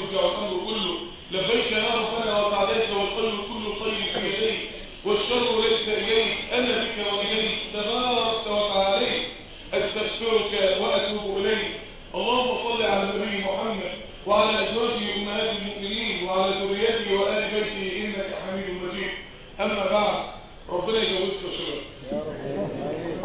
يرجع الامر كله لبيك يا ربنا وسعديك والخير كل خير في يديك والشر ليس اليك انا بك واليك تبارك وتعالى استغفرك واتوب اليك اللهم صل على النبي محمد وعلى ازواجه امهات المؤمنين وعلى ذريته وال بيته انك حميد مجيد اما بعد ربنا يجوزك يا شباب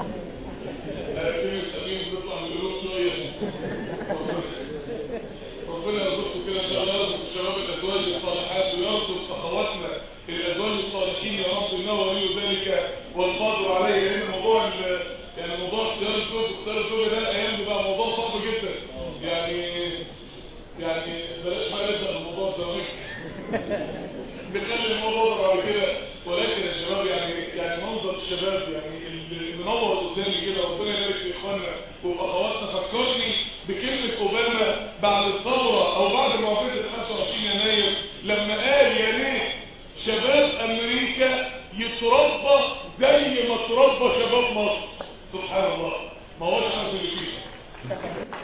ربنا يرزقكم كده ان شاء الله يرزق شباب الازواج الصالحات ويرزق اخواتنا الازواج الصالحين يا رب انه ولي ذلك والقادر عليه لان موضوع يعني موضوع اختيار الزوج واختيار الزوجه ده الايام دي بقى موضوع صعب جدا يعني يعني بلاش بقى نبدا الموضوع الزواج نخلي الموضوع ده بعد كده ولكن يا شباب يعني يعني منظر الشباب يعني اللي منور قدامي كده ربنا يبارك في اخواننا واخواتنا فكرني بكلمه اوباما بعد الثوره او بعد معاهده 25 يناير لما قال يا ريت شباب امريكا يتربى زي ما تربى شباب مصر سبحان الله ما هوش عارف اللي فيه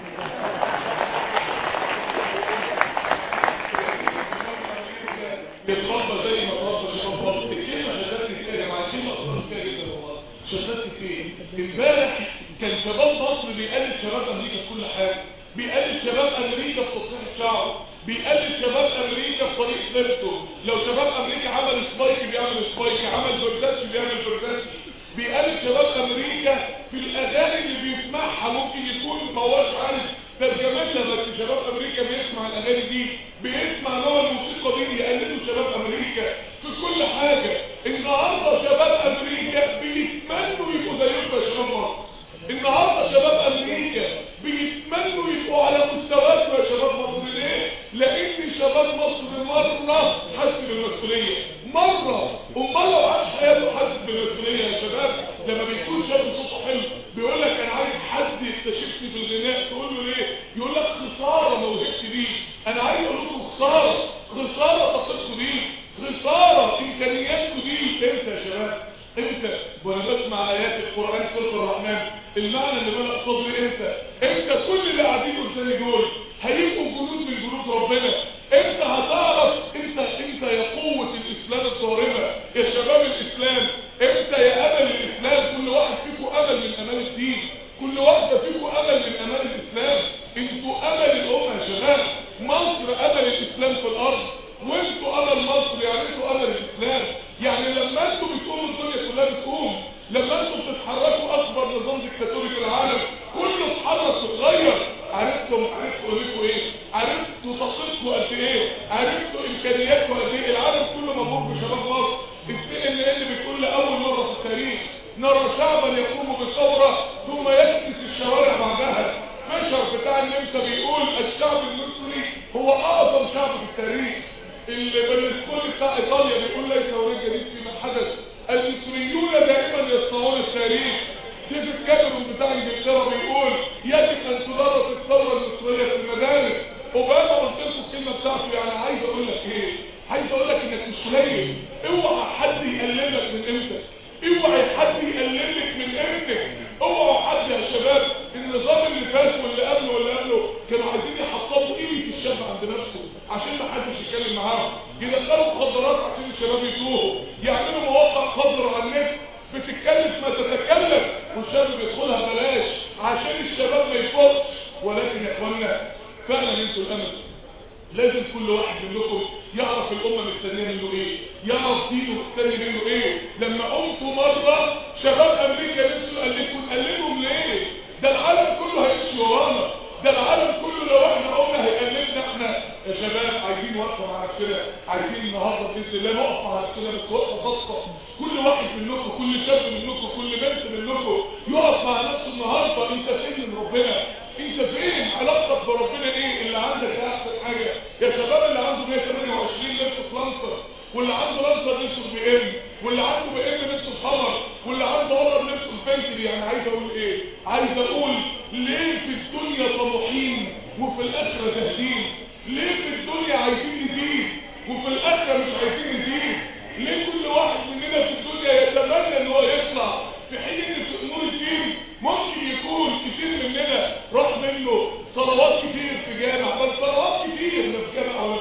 يتربى زي ما تربى شباب مصر الكلمه شدتني فيها يا جماعه كلمه اثرت فيها جدا والله شدتني فيه امبارح كان شباب مصر بيقلد شباب امريكا في كل حاجه بيقلد شباب امريكا في تصحيح الشعر بيقلد شباب امريكا في طريقه لبسه لو شباب امريكا عمل سبايك بيعمل سبايك عمل برداتش بيعمل برداتش بيقلد شباب امريكا في الاغاني اللي بيسمعها ممكن يكون ما هوش عارف ترجمتها بس شباب امريكا بيسمع الاغاني دي بيسمع نوع الموسيقى دي يقلدوا شباب امريكا في كل حاجه النهارده شباب امريكا بيتمنوا يبقوا زيكم يا شباب مصر النهارده شباب امريكا بيتمنوا يبقوا على مستواكم يا شباب مصر ليه؟ لان شباب مصر مره حس بالمسؤوليه مره امال لو عاش حياته حاسس بالمسؤوليه يا شباب لما بيكون شاب صوته حلو بيقول لك انا عايز حد يكتشفني في الغناء تقول له ليه؟ يقول لك خساره موهبتي دي انا عايز اقول لكم خساره خساره طاقتكم دي خساره امكانياتكم دي امتى يا شباب؟ امتى وانا بسمع ايات القران سوره الرحمن المعنى اللي بلغ صدري امتى امتى كل اللي قاعدين قدامي دول هيبقوا جنود من جنود ربنا امتى هتعرف انت انت يا قوه الاسلام الضاربه يا شباب الاسلام امتى يا امل الاسلام كل واحد فيكم امل من امال الدين كل واحده فيكم امل من امال الاسلام انتوا امل الامه يا شباب مصر امل الاسلام في الارض وانتوا امل مصر يعني انتوا امل الاسلام يعني لما انتوا بتقوموا الدنيا كلها بتقوم لما انتوا بتتحركوا اكبر نظام ديكتاتوري في العالم كله اتحرك واتغير عرفتم عرفتوا لكم ايه عرفتوا طاقتكم قد ايه عرفتوا امكانياتكم قد ايه العالم كله ممر بشباب مصر السي ان ان بتقول لاول مره في التاريخ نرى شعبا يقوم بالثوره ثم يكنس الشوارع بعدها مشهر بتاع النمسا بيقول الشعب المصري هو اعظم شعب في التاريخ اللي بالنسبه بتاع ايطاليا بيقول ليس هناك جديد فيما حدث المصريون دائما يصنعون التاريخ ديفيد كاميرون بتاع انجلترا بيقول يجب ان تدرس الثوره المصريه في المدارس اوباما قلت لكم الكلمه بتاعته يعني عايز اقول لك ايه عايز اقول لك انك مش قليل اوعى حد يقللك من قيمتك اوعى حد يقللك من قيمتك اوعوا حد يا شباب النظام اللي فات واللي قبله واللي قبله كانوا عايزين يحطموا قيمه الشاب عند نفسه عشان ما حدش يتكلم معاهم يدخلوا مخدرات عشان الشباب يتوهوا يعملوا مواقع خضر على النت بتتكلف ما تتكلف والشاب بيدخلها بلاش عشان الشباب ما يفوتش ولكن يا اخوانا فعلا انتوا الامل لازم كل واحد منكم يعرف الامه مستنيه منه ايه يعرف دينه مستني منه ايه لما قمتوا مره شباب امريكا نفسه قلدكم قلدهم ليه ده العالم كله هيمشي ورانا ده العالم كله لو احنا قلنا هيقلدنا احنا يا شباب عايزين وقفه مع نفسنا عايزين النهارده باذن الله نقف مع نفسنا بس وقفه خاصه كل واحد منكم كل شاب منكم كل بنت منكم يقف مع نفسه النهارده انت فين من ربنا انت فين علاقتك بربنا ايه اللي عندك احسن حاجه يا شباب اللي عنده 128 لبس لانسر واللي عنده لانسر نفسه بي ام واللي عنده بي ام نفسه الحمر واللي عنده هولر نفسه البنتلي يعني عايز اقول ايه عايز اقول ليه في الدنيا طموحين وفي الاخره زاهدين ليه في الدنيا عايزين نزيد وفي الاخره مش عايزين نزيد ليه كل واحد مننا في الدنيا يتمنى ان هو يطلع في حين ان في امور الدين ممكن يكون كتير مننا راح منه صلوات كتير في جامع بل صلوات كتير لا في جامع ولا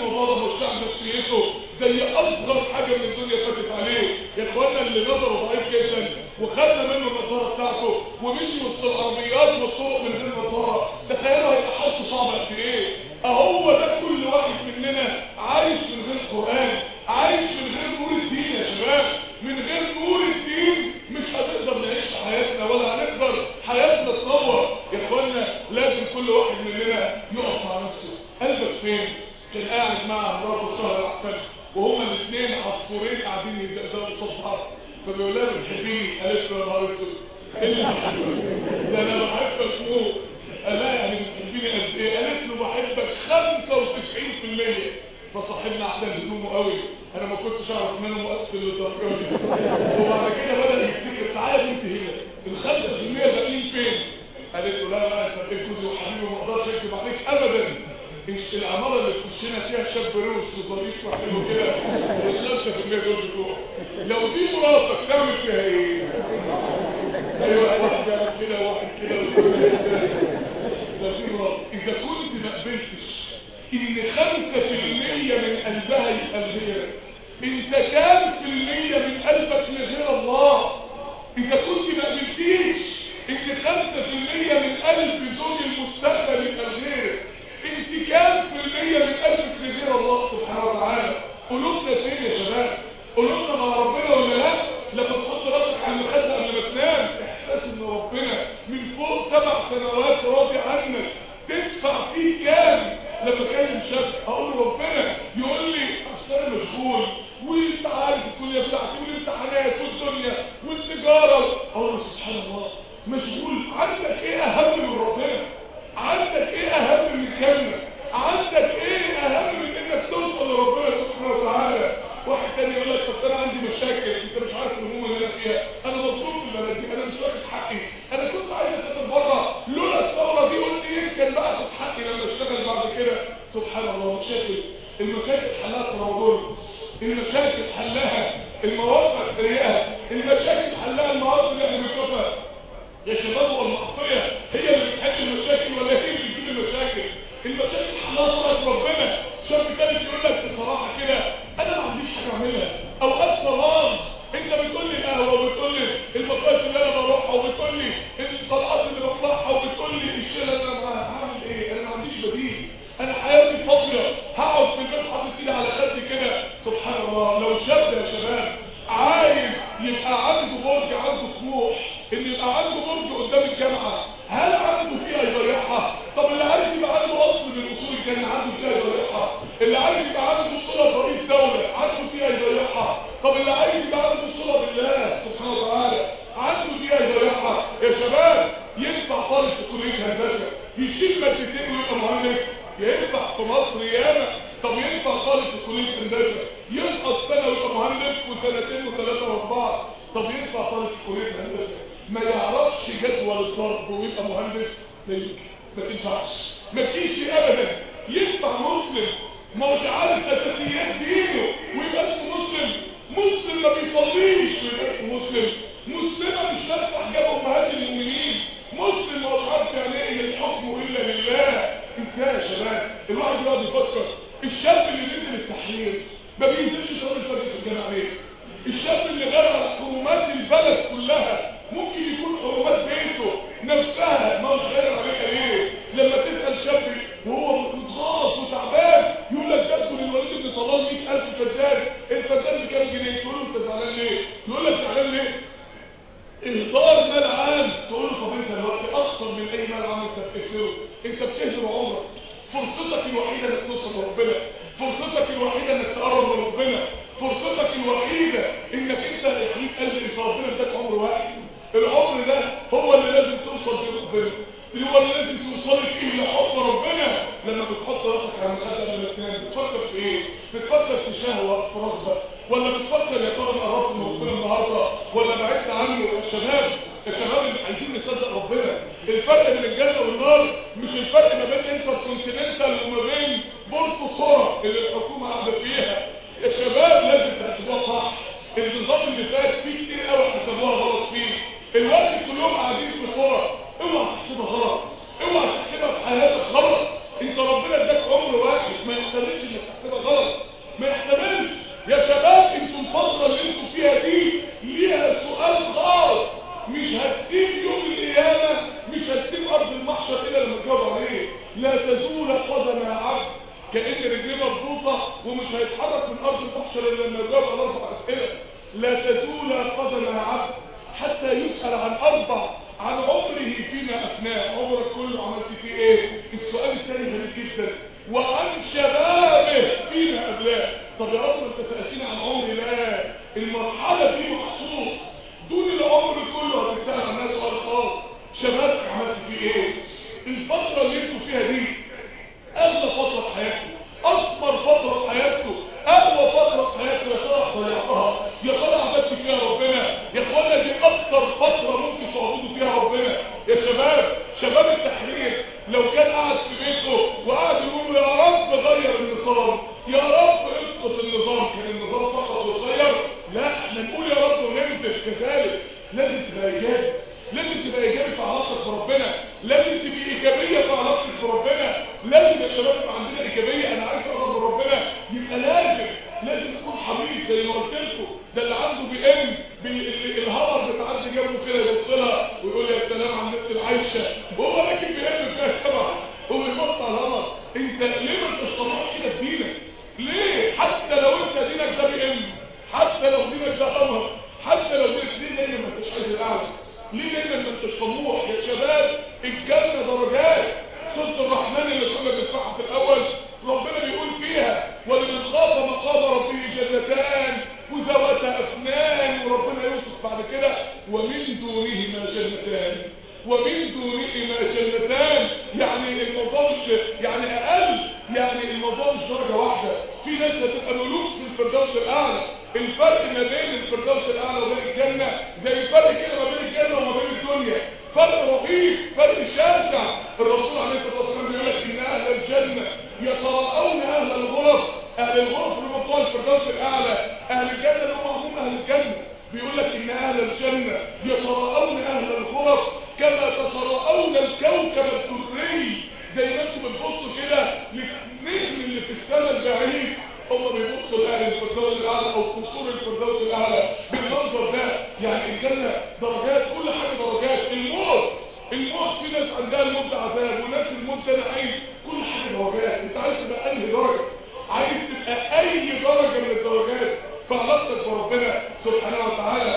الموضوع ده والشعب نفسيته زي اصغر حاجه من الدنيا فاتت عليه يا اخوانا اللي نظره ضعيف جدا وخدنا منه النظاره بتاعته ومشي وسط العربيات والطرق من غير نظاره تخيلوا هيبقى حالته صعبه قد ايه اهو ده كل واحد مننا عايش من غير قران عايش من غير نور الدين يا شباب من غير نور الدين مش هنقدر نعيش حياتنا ولا هنقدر حياتنا تنور يا اخوانا لازم كل واحد مننا يقف مع نفسه قلبك فين كان قاعد مع مراته شهر احسن وهما الاثنين عصفورين قاعدين يزقزقوا قصاد بعض فبيقول لها بتحبيني قالت له يا نهار اسود ايه اللي بتحبني؟ ده انا بحبك موت قال لها يعني بتحبيني قد ايه؟ قالت له بحبك 95% فصاحبنا عدل هدومه قوي انا ما كنتش اعرف ان انا مؤثر للدرجه دي وبعد كده بدا يفتكر تعالى انت هنا ال 5% باقيين فين؟ قالت له لا لا انت بقيت جوزي وحبيبي وما اقدرش اكذب عليك ابدا مش العماره اللي تخشنا فيها شاب روس وظريف وحلو كده والخمسة في المية دول بتوع لو دي مراتك تعمل فيها ايه؟ ايوه واحد يعمل كده وواحد كده وكل كده لو دي مراتك اذا كنت ما قبلتش ان خمسة في المية من قلبها يبقى الغير انت كام في المية من قلبك لغير الله اذا كنت ما قبلتيش ان خمسة في المية من قلب زوج المستقبل يبقى الغير انت كام في المية من قلبك لغير الله سبحانه وتعالى قلوبنا فين يا شباب قلوبنا مع ربنا ولا لا لما تحط راسك على المخده قبل ما تنام احساس ان ربنا من فوق سبع سنوات راضي عنك تدفع فيه كام لما اكلم شاب اقول له ربنا يقول لي اصل انا مشغول وانت عارف الكليه بتاعتي والامتحانات والدنيا والتجاره اقول له سبحان الله مشغول عندك ايه اهم من ربنا عندك ايه اهم من كلمه عندك ايه اهم من انك توصل لربنا سبحانه وتعالى واحد تاني يقول لك بس انا عندي مشاكل انت مش عارف الهموم اللي انا فيها انا مظلوم في البلد دي انا مش واخد حقي انا كنت عايز اسافر بره لولا الثوره دي قلت يمكن بقى اخد حقي لما اشتغل بعد كده سبحان الله مشاكل المشاكل حلها التناظر المشاكل حلها المواقع السيئه المشاكل حلها المعاصي اللي احنا بنشوفها يا شباب والمعصيه هي اللي بتحل المشاكل ولا هي اللي بتجيب المشاكل المشاكل حلها طلعت ربنا شاب تالت يقول لك بصراحه كده انا ما عنديش حاجه اعملها اوقات فراغ انت بتقول لي القهوه وبتقول لي المصايف اللي انا بروحها وبتقول لي الطلعات اللي بطلعها وبتقول لي الشله اللي انا هعمل ايه انا ما عنديش بديل انا حياتي فاضيه هقعد في البيت حاطط ايدي على خدي كده سبحان الله لو شاب يا شباب عايز يبقى عنده برج عنده طموح ان يبقى عنده برج قدام الجامعه هل عنده فيها يضيعها طب اللي عايز يبقى عنده اصل من اصول الجنه عنده فيها يضيعها اللي عايز يبقى عنده صله برئيس دوله عنده فيها يضيعها طب اللي عايز يبقى عنده صله بالله سبحانه وتعالى عنده فيها يضيعها يا شباب ينفع طالب في كليه هندسه يشيل مادتين ويبقى مهندس ينفع في مصر ياما طب ينفع طالب في كليه هندسه يسقط سنه ويبقى مهندس وسنتين وثلاثه واربعه طب ينفع طالب في كليه هندسه ما يعرفش جدول الضرب ويبقى مهندس زيك ما تنفعش ما فيش ابدا ينفع مسلم ما هوش عارف اساسيات دينه ويبقى اسمه مسلم مسلم ما بيصليش ويبقى اسمه مسلم مسلمه مش لابسه حجاب امهات المؤمنين مسلم ما هوش عارف يعني ايه الحكم الا لله ازاي يا شباب الواحد يقعد يفكر الشاب اللي نزل التحرير ما بينزلش شهر الفجر في الجامعه ليه الشاب اللي غير حرمات البلد كلها ممكن يكون حرمات بيته نفسها ما هوش غير عليها ليه لما تسال شاب وهو متغاص وتعبان يقول لك جدوا للوليد بن طلال 100000 فدان الفدان بكام جنيه تقول له انت زعلان ليه يقول لك زعلان ليه اهدار مال عام تقول له طب انت دلوقتي اكثر من اي مال عام انت بتكسره انت بتهدر عمرك فرصتك الوحيده انك توصل لربنا فرصتك الوحيده انك تقرب من ربنا فرصتك الوحيده انك انت يا حبيب قلبي في ربنا اداك عمر واحد العمر ده هو اللي لازم توصل فيه ربنا هو اللي لازم توصل فيه لحب ربنا لما بتحط راسك على المخده قبل ما تنام بتفكر في ايه بتفكر في شهوه في رغبه ولا بتفكر يا ترى انا قربت من ربنا النهارده ولا بعدت عنه يا شباب الشباب اللي عايزين نصدق ربنا الفرق بين الجنه والنار مش الفرق ما بين انتر كونتيننتال وما بين بورتو صورة اللي الحكومه قاعده فيها يا شباب لازم تحسبوها صح النظام اللي فات فيه كتير قوي حسبوها غلط فيه الوقت كلهم قاعدين في صورة اوعى تحسبها غلط اوعى تحسبها في حياتك غلط انت ربنا ربنا اداك عمر واحد ما يحتملش انك تحسبها غلط ما يحتملش يا شباب انتوا الفتره اللي انتوا فيها دي ليها سؤال خاص مش هتسيب يوم القيامه مش هتسيب ارض المحشر الا لما تجاوب عليه لا تزول قدم عبد كان رجليه مربوطه ومش هيتحرك من ارض المحشر الا لما يجاوب على اربع اسئله لا تزول قدم عبد حتى يسال عن اربع عن عمره فيما افناه عمرك كله عملت فيه ايه السؤال الثاني غريب جدا وعن شبابه فيما ابلاه طب يا رب انت سالتني عن عمري لا المرحله دي مخصوص دون العمر كله هتسال عن ناس سؤال خاص شبابك عملت فيه ايه الفتره اللي انتوا فيها دي اغلى فتره في حياتكم اكبر فتره في حياتكم اقوى فتره في حياتكم يا ترى ضيعتها يا ترى عملت فيها ربنا يا اخوانا دي اكتر فتره ممكن تعبدوا فيها ربنا يا شباب شباب التحرير لو كان قاعد في بيته وقاعد يقول يا رب غير النظام يا رب اسقط النظام كان النظام فقط وغير لا احنا نقول يا رب وننزل كذلك لازم تبقى ايجابي لازم تبقى ايجابي في علاقتك بربنا لازم تبقى ايجابيه في علاقتك بربنا لازم يا شباب يبقى عندنا ايجابيه انا عايز اقرب لربنا يبقى لازم لازم تكون حريص زي ما قلت لكم ده اللي عنده بي ام الهور بتعدي جنبه كده يبص لها ويقول يا سلام على الناس العايشه وهو راكب بي ام فيها سبعه هو يبص على الهور انت ليه ما تتصرفش كده في دينك ليه حتى لو انت دينك ده بي ام حتى لو دينك ده قمر حتى لو دينك دين دايما ما انتش عايز الاعلى ليه دايما ما انتش طموح يا شباب الجنه درجات سوره الرحمن اللي كنا بنسمعها في الاول ربنا بيقول فيها ولمن خاف مقام ربه جنتان وذوات افنان وربنا يوصف بعد كده ومن دونهما جنتان ومن دونهما جنتان يعني الموضوع مش يعني اقل يعني الموضوع مش درجه واحده في ناس هتبقى ملوك في الفردوس الاعلى الفرق ما بين الفردوس الاعلى وبين الجنه زي الفرق كده ما بين الجنه وما بين الدنيا فرق رهيب فرق شاسع الرسول عليه الصلاه والسلام بيقول لك ان اهل الجنه يتراءون اهل الغرف اهل الغرف اللي هم بتوع الفردوس الاعلى اهل الجنه اللي هم هم اهل الجنه بيقول لك ان اهل الجنه يتراءون اهل الغرف كما تتراءون الكوكب الدري زي ما انتم بتبصوا كده للنجم اللي في السماء البعيد هم بيبصوا لاهل الفردوس الاعلى او قصور الفردوس الاعلى بالمنظر ده يعني الجنه درجات كل حاجه درجات الموت الموت في ناس عندها الموت ده عذاب وناس الموت ده نعيم كل حاجه درجات انت عايز تبقى انهي درجه عايز تبقى اي درجه من الدرجات في علاقتك بربنا سبحانه وتعالى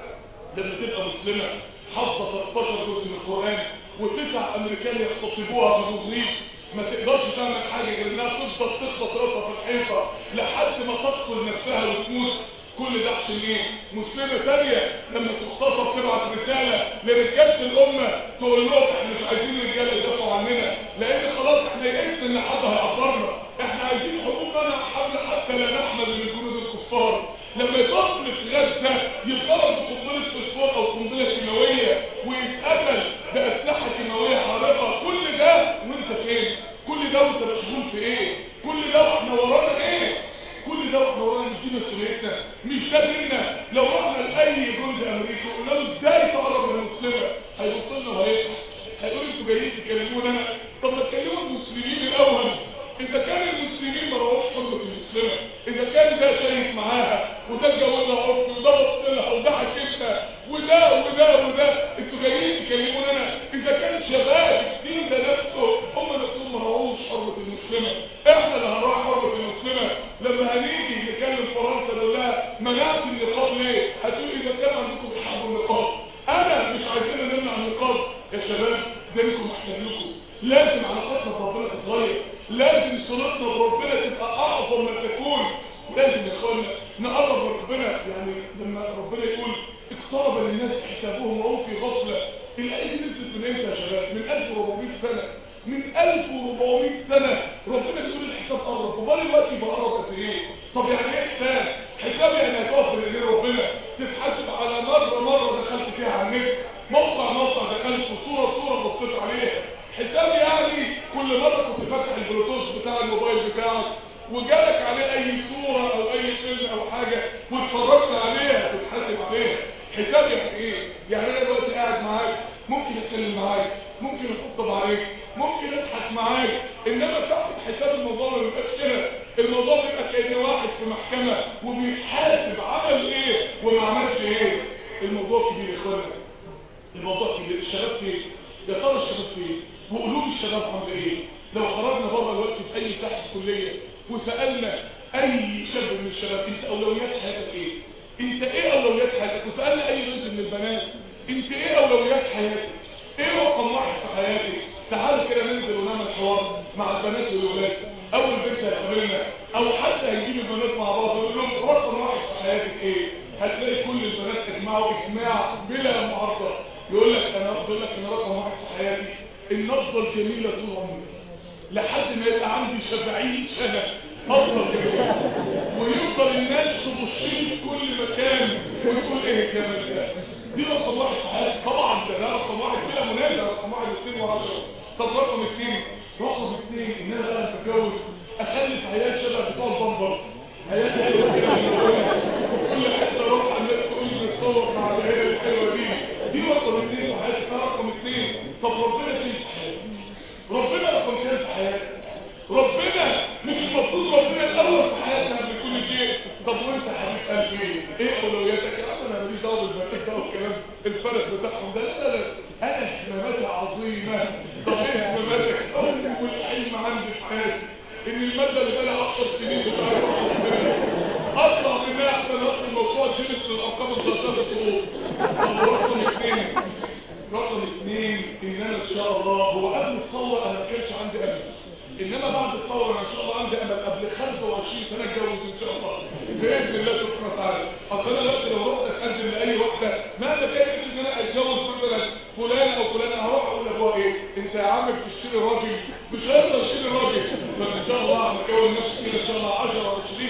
لما تبقى مسلمه حافظه 13 جزء من القران وتسع امريكان يغتصبوها في مضيف ما تقدرش تعمل حاجه غير انها تفضل تخبط راسها في الحيطه لحد ما تقتل نفسها وتموت كل ده عشان ايه مسلمه ثانيه لما تغتصب تبعت رساله لرجاله الامه تقول لهم احنا مش عايزين رجاله يدافعوا عننا لان خلاص احنا يئسنا ان حد هيقدرنا احنا عايزين حقوقنا حمل حتى لا نحمل من جنود الكفار لما يطلب في غزه يضرب بقنبله فوسفور او قنبله كيماويه ويتقتل باسلحه كيماويه حارقه كل ده وانت فين كل ده وانت مشغول في ايه كل ده واحنا ورانا ايه كل ده واحنا ورانا مش دي مسؤوليتنا مش ده ديننا لو رحنا لاي جند امريكي وقلنا له ازاي تقرب من المسلمه هيبص لنا وهيضحك هيقول انتوا جايين تكلمونا انا طب ما تكلموا المسلمين الاول اذا كان المسلمين ما راحوش حرمه المسلمه اذا كان ده شايف معاها وده اتجوزها عرف وده بص لها وده حكيتها وده وده وده انتوا جايين تكلمونا انا اذا كان شباب الدين ده نفسه هم نفسهم ما راحوش حرمه المسلمه احنا اللي هنروح حرمه المسلمه لما هنيجي نكلم فرنسا نقول لها منعت النقاب ليه؟ هتقول اذا كان عندكم بتحبوا النقاب انا مش عايزين نمنع النقاب يا شباب ده لكم احسن لكم لازم علاقتنا بربنا تتغير لازم صلتنا بربنا تبقى اعظم ما تكون لازم يا اخوانا نقرب من ربنا يعني لما ربنا يقول اقترب للناس حسابهم وهم في غفله الايه دي نزلت من امتى يا شباب؟ من 1400 سنه من 1400 سنه ربنا بيقول الحساب قرب وبالي دلوقتي بقرب قد ايه؟ طب يعني ايه حساب؟ حساب يعني هتقف بين ربنا تتحاسب على مره مره دخلت فيها على النت موقع موقع دخلت صوره صوره بصيت عليها حساب يعني كل مرة كنت فاتح البلوتوث بتاع الموبايل بتاعك وجالك عليه اي صورة او اي فيلم او حاجة واتفرجت عليها تتحاسب عليها حساب يعني ايه يعني انا دلوقتي قاعد معاك ممكن اتكلم معاك ممكن اخطب عليك ممكن اضحك معاك انما تاخد حساب الموضوع ما بيبقاش كده الموضوع بيبقى كان واحد في محكمه وبيحاسب عمل ايه وما عملش ايه الموضوع كبير يا اخوانا الموضوع كبير الشباب فين يا ترى الشباب فين وقلوب الشباب عامله ايه لو خرجنا بره الوقت في اي ساحه كليه وسالنا اي شاب من الشباب انت اولويات حياتك ايه انت ايه اولويات حياتك وسالنا اي بنت من البنات انت ايه اولويات حياتك ايه رقم واحد في حياتك تعالوا كده ننزل ونعمل حوار مع البنات والولاد اول بنت هتقابلنا او حتى هنجيب البنات مع بعض ونقول لهم رقم واحد في حياتك ايه هتلاقي كل البنات اجمعوا اجماع بلا معارضه يقول لك انا افضل لك ان رقم واحد في حياتي ان افضل جميله طول عمري لحد ما يبقى عندي 70 سنه افضل جميله ويفضل الناس تبصلي في كل مكان ويقول ايه الجمال ده دي رقم واحد في حياتي طبعا ده, ده رقم واحد بلا منازع رقم واحد اثنين وعشرة طب رقم اثنين رقم اثنين ان انا بقى اتجوز اخلف عيال شبه بتوع البمبر عيال حلوه كده كل حته اروح على الناس تقول لي بتصور مع العيال الحلوه دي دي رقم اثنين في حياتي ده رقم اثنين طب ربنا فين في حياتي ربنا رقم كام في حياتي ربنا مش المفروض ربنا الاول في حياتنا قبل كل شيء طب وانت حبيب قلبي ايه اولوياتك يا عم انا ماليش دعوه بالبنات بقى والكلام الفرق بتاعهم ده لا لا لا انا اهتماماتي عظيمه طب ايه اهتماماتك اول علم عندي في حياتي ان الماده اللي بقى لها 10 سنين بتاعت اطلع منها احسن اصل الموضوع جنس الارقام الثلاثه الصعود طب رقم اثنين رقم اثنين ان انا ان شاء الله هو قبل الثوره انا ما كانش عندي امل انما بعد الثوره انا ان شاء الله عندي امل قبل 25 سنه اتجوز ان شاء الله باذن الله سبحانه وتعالى اصل انا دلوقتي لو رحت اتقدم لاي واحده ما تكلمش ان انا اتجوز مثلا فلان او فلان هروح اقول لابوها ايه انت يا عم بتشتري راجل مش هقدر اشتري راجل فان شاء الله هكون نفسي كده ان شاء الله 10 20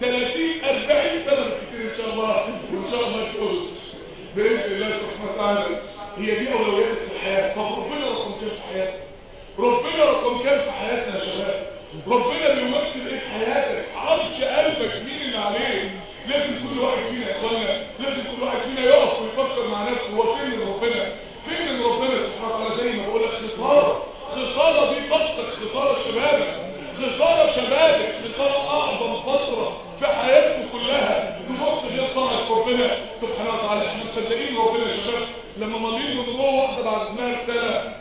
30 40 سنه بالكثير ان شاء الله وان شاء الله اتجوز باذن الله سبحانه وتعالى هي دي اولوياتك في الحياه طب ربنا رقم كام في حياتك ربنا رقم كام في حياتنا يا شباب ربنا بيمثل ايه في حياتك عرش قلبك مين اللي عليه لازم كل واحد فينا يا اخوانا لازم كل واحد فينا يقف ويفكر مع نفسه هو فين من ربنا فين من ربنا سبحانه وتعالى زي ما بقول لك خساره خساره دي فقدك خساره شبابك خساره شبابك خساره اعظم فتره في حياتك كلها تبص هي طاعه ربنا سبحانه وتعالى احنا مصدقين ربنا يا شباب لما مضيت من جوه واحده بعد اسمها رساله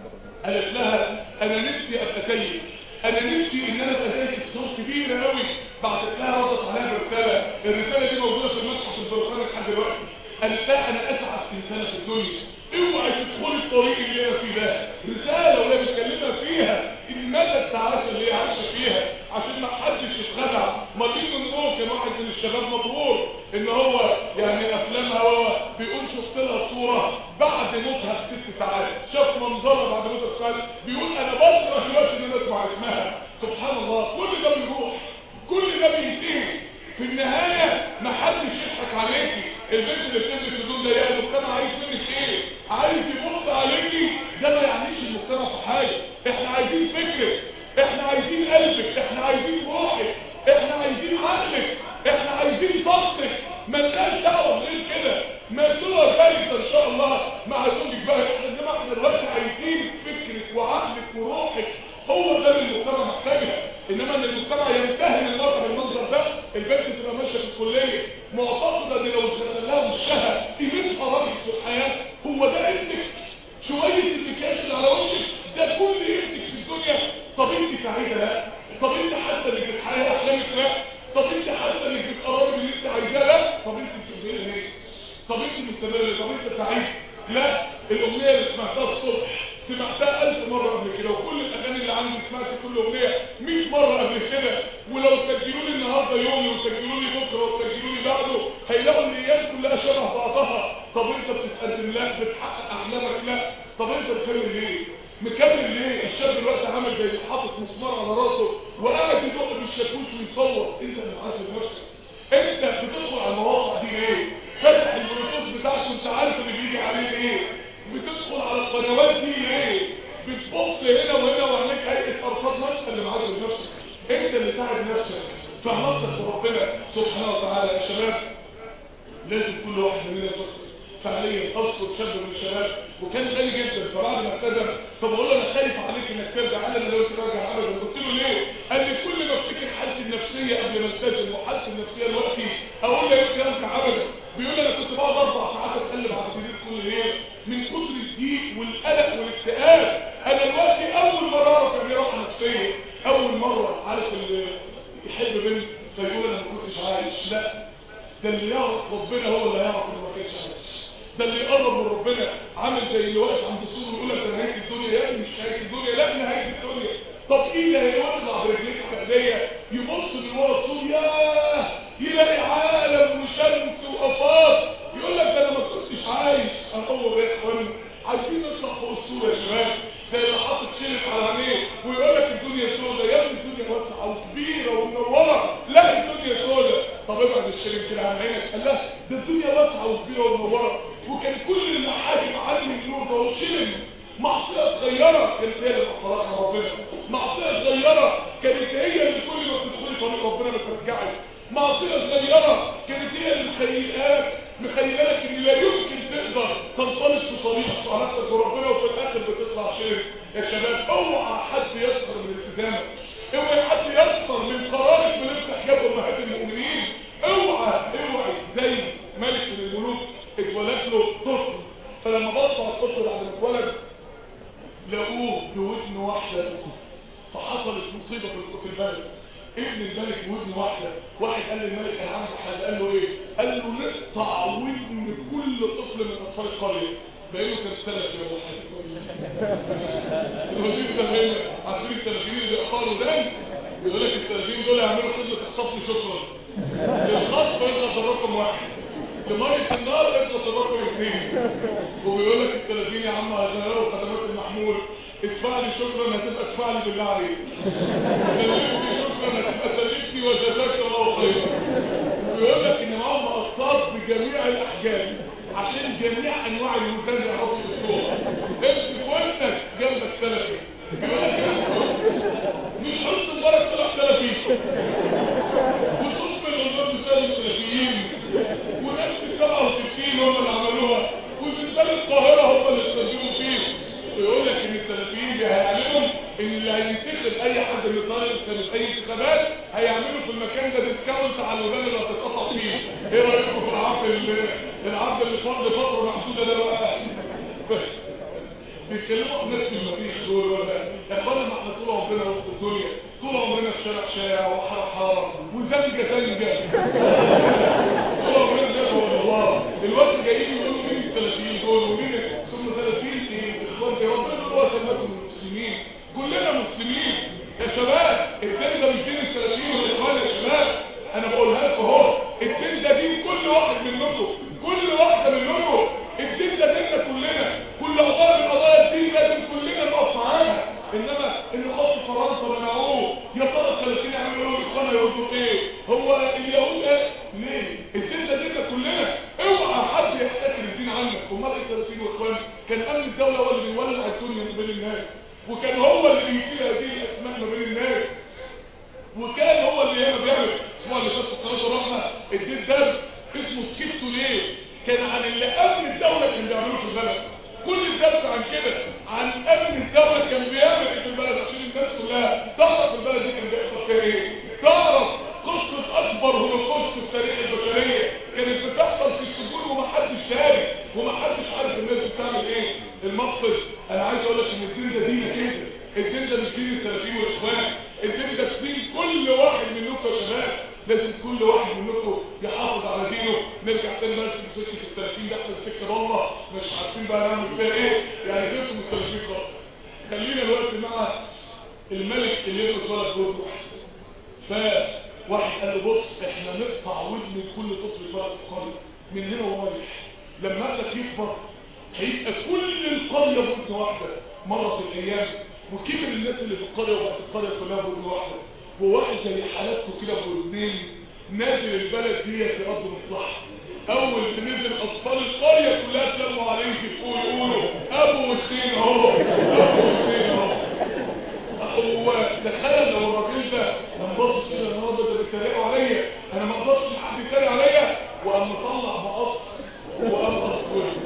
قالت لها انا نفسي ابقى سيد انا نفسي ان انا ابقى سيد صوت كبيره قوي بعتت لها ردت عليها برساله الرساله دي موجوده في المتحف البريطاني لحد دلوقتي قالت لها انا اسعد انسانه في الدنيا اوعي تدخلي الطريق اللي انا فيه ده رساله ولا بتكلمها فيها المدى التعاسه اللي هي عايشه فيها عشان ما حدش يتخدع مدين من دول كان واحد من الشباب مبرور ان هو يعني افلامها هو بيقول شفت لها صوره بعد موتها بست ساعات شاف منظرها بعد موتها بساعات بيقول انا بكره دلوقتي ان انا اسمع اسمها سبحان الله كل ده بيروح كل ده بينتهي في النهايه ما حدش يضحك عليكي البنت اللي بتلبس هدوم ضيقه المجتمع عايز منك ايه عايز يبص عليكي ده ما يعنيش المجتمع في حاجه احنا عايزين فكرك احنا عايزين قلبك احنا عايزين روحك احنا عايزين عقلك احنا عايزين طاقتك ما لناش دعوه غير كده مسؤولة ثالثة ان شاء الله مع زوجك بقى احنا انما احنا دلوقتي عايزين فكرك وعقلك وروحك هو ده اللي المجتمع محتاجها انما ان المجتمع ينتهي من المظهر المنظر ده البنت تبقى ماشيه في الكليه معتقده ان لو اشتغل لها وشها قيمتها راجل في الحياه هو ده قيمتك شويه المكياج اللي على وشك ده كل قيمتك في الدنيا طب انت سعيده لا طب انت حتى انك بتحققي احلامك لا طب انت حتى انك بتقربي اللي انت عايزاه لا طب انت بتعملي ايه طب انت مستمره طب انت سعيد لا الاغنيه اللي سمعتها الصبح سمعتها ألف مرة قبل كده وكل الأغاني اللي عندي سمعت كل أغنية 100 مرة قبل كده ولو سجلوا لي النهاردة يومي وسجلوا لي بكرة وسجلوا لي بعده هيلاقوا الأيام كلها شبه بعضها طب أنت بتتقدم لا بتحقق أحلامك لا طب أنت مكمل ليه؟ مكمل ليه؟ الشاب دلوقتي عامل زي اللي حاطط مسمار على راسه وقاعد يدق بالشاكوش ويصور أنت اللي معذب نفسك أنت بتدخل على المواقع دي ليه؟ فاتح البلوتوث بتاعك وأنت عارف اللي بيجي عليه إيه؟ بتدخل على القنوات دي ليه بتبص هنا وهنا وعليك هيئه ارصاد نفسك اللي معذب نفسك انت اللي تعب نفسك فعلاقتك بربنا سبحانه وتعالى يا شباب لازم كل واحد مننا يفكر فعليا اذكر شاب من الشباب وكان غني جدا فبعد ما اعتذر فبقول له انا خايف عليك انك ترجع قال انا لو ترجع ابدا قلت له ليه؟ قال لي كل ما افتكر حالتي النفسيه قبل ما التزم وحالتي النفسيه دلوقتي اقول له يمكن ارجع ابدا بيقول لي انا كنت بقعد اربع ساعات اتقلب على السرير كل ليله من كتر الضيق والقلق والاكتئاب انا دلوقتي اول مره اعرف اني راحه نفسيه اول مره عارف اللي يحب بنت فيقول انا ما كنتش عايش لا ده اللي يعرف ربنا هو اللي يعرف انه ما كانش عايش ده اللي يقرب من ربنا عامل زي اللي واقف عند السور ويقول لك ده نهايه الدنيا يا ابني مش نهايه الدنيا لا نهايه الدنيا طب ايه اللي هيطلع برجليك فعليا يبص من ورا السور ياه يلاقي عالم وشمس وافاق يقول لك ده انا ما كنتش عايش اقول يا اخوان عايزين نطلع فوق السور يا شباب زي اللي حاطط شرف على عينيه ويقول لك الدنيا سوداء يا ابني الدنيا واسعه وكبيره ومنوره لا الدنيا سوداء طب ابعد الشرف كده عن عينك قال لا ده الدنيا واسعه وكبيره ومنوره وكان كل المحاكم عالم النور ده وشلم معصيه صغيره كانت هي اللي خلقها ربنا معصيه صغيره كانت هي اللي كل ما تدخلي طريق ربنا بترجعك معصيه صغيره كانت هي اللي مخيلات مخيلك ان لا يمكن تقدر تنطلق في طريقك وعلاقتك بربنا وفي الاخر بتطلع شرك يا شباب اوعى حد يسخر من التزامك اوعى حد يسخر من قرارك بلبس حجاب امهات المؤمنين اوعى اوعى زي ملك من الملوك اتولد له طفل فلما بصوا على الطفل بعد ما اتولد لقوه بودن واحده فحصلت مصيبه في البلد ابن الملك ودن واحده واحد قال للملك انا عندي حل قال له ايه قال له نقطع ودن كل طفل من اطفال القريه بقاله كام سنه يا ابو الوزير ده هنا عارفين التلفين اللي بيقطعوا ده بيقول لك التلفين دول يعملوا خدمه الصف شكرا للخصم يضغط الرقم واحد لميه النار يضغط الرقم اثنين وبيقول لك التلفين يا عم هتغيروا خدمات المحمول ادفع لي شكرا هتبقى ادفع لي بالله عليك سلمني شكرا هتبقى سلمتني وجزاك الله خيرا ويقول لك ان معاهم مقصات بجميع الاحجام عشان جميع انواع الميزان يعرفوا الصوره امسك ودنك جنبك سلفي يقول لك مش حس مبارك طلع سلفي وصوت من الغرب سالم سلفيين وناس في 67 هم اللي عملوها وزلزال القاهره هم اللي استخدموا فيه ويقول لك ان السلفيين هيعلمهم ان اللي هينتخب اي حد من طالب سنه اي انتخابات هيعملوا في المكان ده ديسكاونت على الودان اللي هتتقطع فيه ايه رايكم في العرض العرض اللي فاضل فتره محدوده ده بقى بيتكلموا عن نفس المفيش دول ولا يا اخوانا ما احنا طول عمرنا وسط الدنيا طول عمرنا في شارع شارع وحاره حاره وزنجه زنجه طول عمرنا بجد والله الوقت جايين يقولوا مين الثلاثين دول ومين ثم ثلاثين ايه اخوان يا ربنا هو سماكم المسلمين كلنا مسلمين يا شباب الدين ده مش دين الثلاثين والاخوان يا شباب انا بقولها لكم اهو الدين ده دين كل واحد منكم كل واحده منكم الدين ده ديننا كلنا كل قضايا من قضايا الدين لازم كلنا نقف معاها انما اللي خط فرنسا منعوه يا ترى الثلاثين يعملوا ايه الاخوان يردوا ايه هو اليهود ايه ليه الدين ده ديننا كلنا اوعى حد يحتكر الدين عنك امال ايه الثلاثين واخوان كان امن الدوله هو اللي بيولع الدنيا ما بين الناس وكان هو اللي بيشيل هذه الاسماء ما بين الناس وكان هو اللي هنا بيعمل هو اللي فات الصلاه والرحمه اديت درس اسمه سكتوا ليه كان عن اللي امن الدوله كان بيعملوه في البلد كل الدرس عن كده عن امن الدوله كان بيعمل ايه في البلد عشان الناس كلها تعرف البلد دي كان بيحصل فيها ايه تعرف قصه اكبر هولوكوست في تاريخ البشريه كانت بتحصل في السجون ومحدش شارك ومحدش عارف الناس بتعمل ايه المقصد انا عايز اقول لك ان الدين ده دين كده الدين ده مش دين الثلاثين والاخوان الدين ده دين كل واحد منكم يا شباب لازم كل واحد منكم يحافظ على دينه نرجع تاني بقى في سكه الثلاثين ده احسن سكه والله مش عارفين بقى نعمل فيها ايه يعني دينكم الثلاثين خالص خلينا دلوقتي مع الملك اللي له ثلاث دور فواحد قال له بص احنا نقطع ودن كل طفل بقى في القريه من هنا ورايح لما ابنك يكبر هيبقى كل القريه بودن واحده مرت الايام وكبر الناس اللي في القريه وبقت القريه كلها بودن واحده وواحد زي حالاتكم كده بودنين نازل البلد دي في ارض مصلحه اول ما نزل اطفال القريه كلها سلموا عليه يقولوا يقولوا ابو واثنين اهو ابو واثنين اهو هو تخيل لو الراجل ده لما بص كده النهارده ده بيتريقوا عليا انا ما اقدرش حد يتريق عليا وقام مطلع مقص وقام اصفر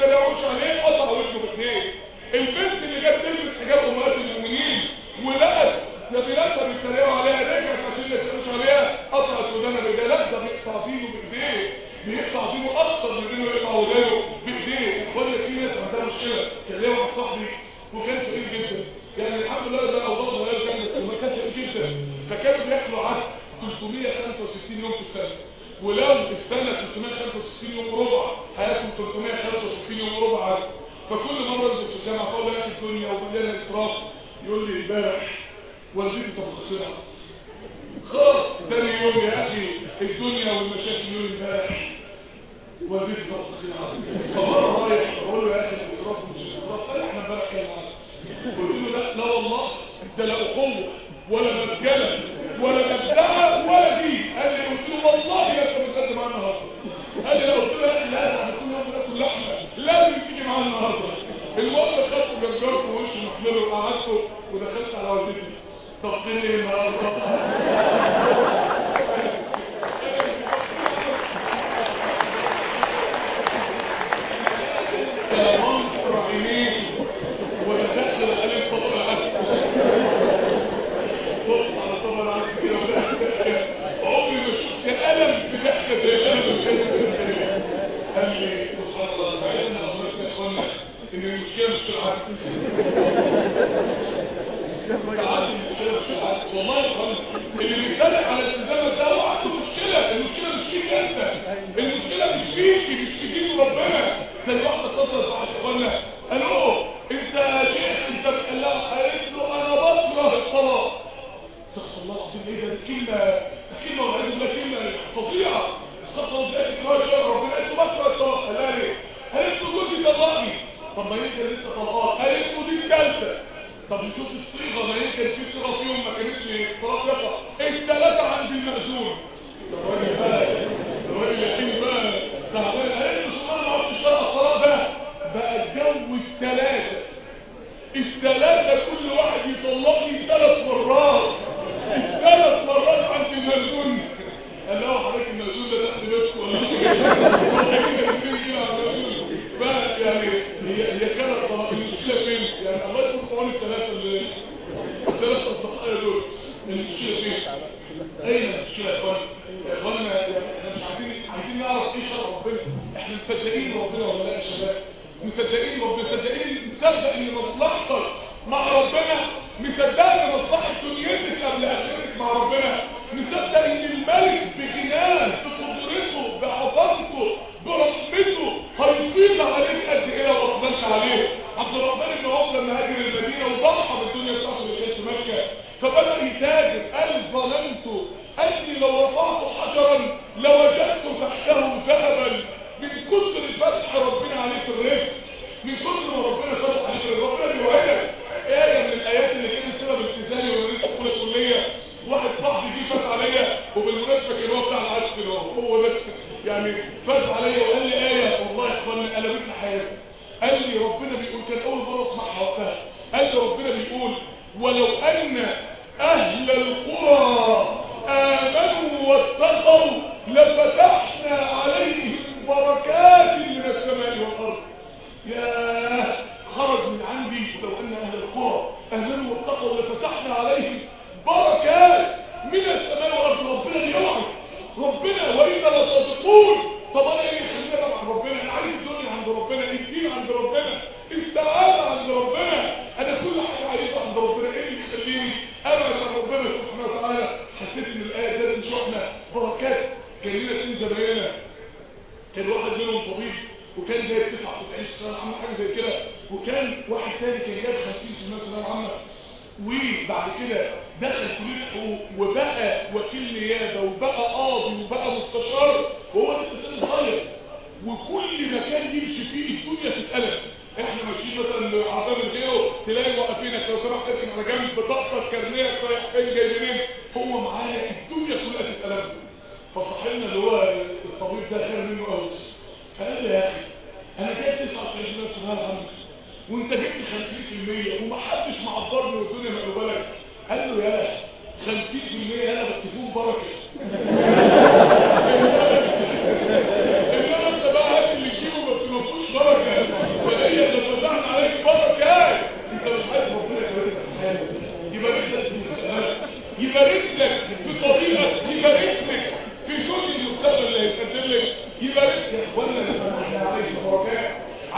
بيتريقوش عليه قطع ودنه باثنين البنت اللي جت تلبس حجاب امهات المؤمنين ولقت زميلاتها بيتريقوا عليها رجعت عشان ما يتريقوش عليها قطعت ودانها بايديها لا ده بيقطع دينه بايديه بيقطع دينه اكثر من انه يقطع ودانه بايديه اخوانا في ناس عندها مشكله كان ليا واحد صاحبي وكان سئيل جدا يعني الحمد لله ده اوضاعه غير كانت وما كان سئيل جدا فكانوا بياكلوا عدد 365 يوم في السنه ولو السنه 365 يوم وربع هياكل 365 يوم وربع عدد فكل مره انزل في الجامعه اقول له يا اخي الدنيا ومليانه اسراف يقول لي امبارح والدتي طبختنا خلاص تاني يوم يا اخي الدنيا والمشاكل يقول لي امبارح والدتي طبختنا فمره رايح بقول له يا اخي الاسراف مش الاسراف قال احنا امبارح كان قلت له لا لا والله ده لا اخوه ولا مسجله ولا مبدعه ولا دي قال لي قلت له والله يا انت بتقدم معانا النهارده قال لي قلت له يا اخي لا احنا كل يوم بناكل لحمه لازم تيجي معانا النهارده المهم خدته جرجرته ووشه محمله وقعدته ودخلت على والدتي طب ليه النهارده منصر عينيه ودخل الالف فضل العسل بص على طبعا العسل كده وضحك عمري ما شفت الم بضحكه زي الالم اللي قال لي سبحان الله بعدنا الله يا اخوانا ان المشكله مش في العسل العسل المشكله مش في العسل والله يا اخوانا اللي بيتكلم على الالتزام ده هو عنده مشكله المشكله مش فيك انت المشكله مش فيك مش في دين ربنا زي واحده اتصلت مع اخوانا الو انت يا شيخ انت بتقلق قالت له انا بكره الطلاق استغفر الله العظيم ايه ده كلمه كلمه والعياذ بالله كلمه فظيعه استغفر الله ازاي تكره شر ربنا قالت له بكره الطلاق قال لها ليه؟ قالت له جوزي طلقني طب ما يمكن لسه طلقات قالت له دي الثالثه طب نشوف الصيغه ما يمكن في صيغه فيهم ما كانتش طلاق يقع الثلاثه عند المأذون ده راجل بقى ده راجل يتيم بقى تعبان قالت له سبحان الله عرفت الشرع الطلاق ده بقى اتجوز ثلاثه الثلاثه كل واحد يطلقني ثلاث مرات الثلاث مرات عند المأذون قال له حضرتك المأذون ده تحت بيتكم ولا بقى يعني هي هي كانت طلاق المشكله فين؟ يعني الله يكون في عون الثلاثه اللي الثلاثه الضحايا دول المشكله فين؟ اين المشكله يا اخوانا؟ يا اخوانا احنا مش عايزين عايزين نعرف ايه شر ربنا احنا مصدقين ربنا ولا لا يا شباب؟ مصدقين ربنا مصدقين نصدق ان مصلحتك مع ربنا مصدق ان مصلحه دنيتك قبل اخرتك مع ربنا مصدق ان الملك بغناه بقدرته بعظمته برحمته هيفيض عليك قد ايه لو اقبلت عليه عبد الرحمن بن عوف لما هاجر المدينه وضحى بالدنيا بتاعته اللي كانت في مكه فبدا يتاجر قال ظننت اني لو رفعت حجرا لوجدت تحته ذهبا من كتر فتح ربنا عليك الرزق من كتر ما ربنا فتح عليك الرزق ربنا بيوعدك ايه من الايات اللي كانت سبب ابتزالي وانا لسه في الكليه واحد صاحبي جه فات عليا وبالمناسبه كان هو بتاع العسل هو بس يعني فات عليا وقال لي ايه والله يا اخوانا قلبت لي حياتي قال لي ربنا بيقول كان اول مره اسمعها وقتها قال لي ربنا بيقول ولو ان اهل القرى امنوا واتقوا لفتحنا عليهم بركات من السماء والارض يا خرج من عندي لو ان اهل القرى امنوا واتقوا لفتحنا عليهم بركات من السماء والارض ربنا بيوعد ربنا وانا لصادقون طب انا ايه خلينا مع ربنا انا عايز الدنيا عند ربنا الدين عند ربنا السعاده عند ربنا انا كل حاجه عايزها عند ربنا ايه اللي يخليني ابعد عن ربنا سبحانه وتعالى حسيت ان الايه دي مش احنا بركات كان لنا اتنين زمايلنا كان واحد منهم طبيب وكان جايب 99 سنه عامل حاجه زي كده وكان واحد تاني كان جايب 50 سنه عامه وبعد كده دخل كليه حقوق وبقى وكيل نيابه وبقى قاضي وبقى مستشار وهو لسه سن صغير وكل مكان يمشي فيه الدنيا تتقلب احنا ماشيين مثلا عذاب الغيره تلاقي واقفينك لو سمحت تركن على جنب بطاقتك كارنيك رايح فين جاي منين هو معايا الدنيا كلها تتقلب فصاحبنا اللي هو الطبيب ده خير منه قوي فقال لي يا اخي انا جايب 99 سنه الحمد وانت جبت 50% ومحدش معبرني والدنيا مقلوبه لك قال له يا 50% انا بس فيهم بركه انما انت بقى هات اللي تجيبه بس ما فيهوش بركه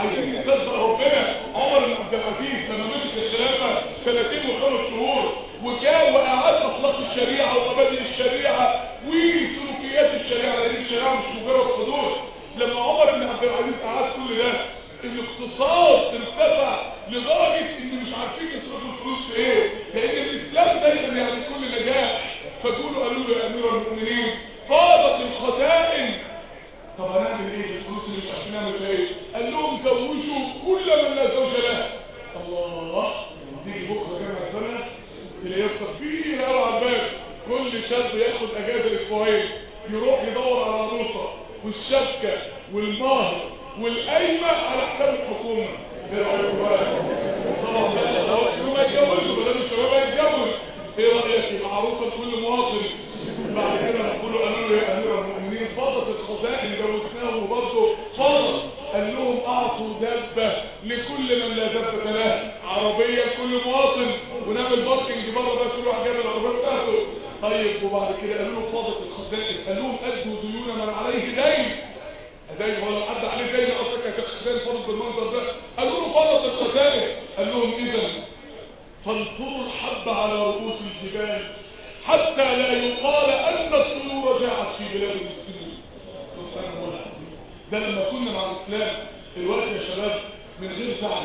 عايزين نصدق ربنا عمر بن عبد العزيز لما مسك الخلافه سنتين وخمس شهور وجاء واعاد اخلاق الشريعه ومبادئ الشريعه وسلوكيات الشريعه لان الشريعه مش مجرد حدود لما عمر بن عبد العزيز اعاد كل ده الاقتصاد ارتفع لدرجه ان مش عارفين يصرفوا الفلوس في ايه لان الاسلام دايما يعني كل نجاح فقولوا قالوا له يا امير المؤمنين فاضت الخزائن طب هنعمل ايه بالفلوس اللي مش عارفين نعمل فيها ايه قال لهم زوجوا كل من لا زوج له الله تيجي بكره جامعه سنه تلاقيه كبير قوي على الباب كل شاب ياخد اجازه اسبوعين يروح يدور على عروسه والشبكه والمهر والقايمه على حساب الحكومه ايه رايكم بقى طبعا لو ما يتجوزوا بدل الشباب هيتجوز ايه رايك يبقى عروسه لكل مواطن بعد كده نقول له قالوا له يا امير المؤمنين فاضت الخزائن جوزناهم وبرضه فاضت قال لهم اعطوا دبه لكل من لا دبه له عربيه لكل مواطن ونعمل باركنج بره بقى كل واحد جاب العربيه بتاعته طيب وبعد كده قالوا له فاضت الخزائن قال لهم ادوا ديون من عليه دين دين ولا حد عليه دين اصلا كانت الخزائن فاضت بالمنظر ده قالوا له فاضت الخزائن قال لهم اذا فانطروا الحب على رؤوس الجبال حتى لا يقال ان الطيور جاءت في بلاد المسلمين سبحان الله العظيم ده لما كنا مع الاسلام الوقت يا شباب من غير زعل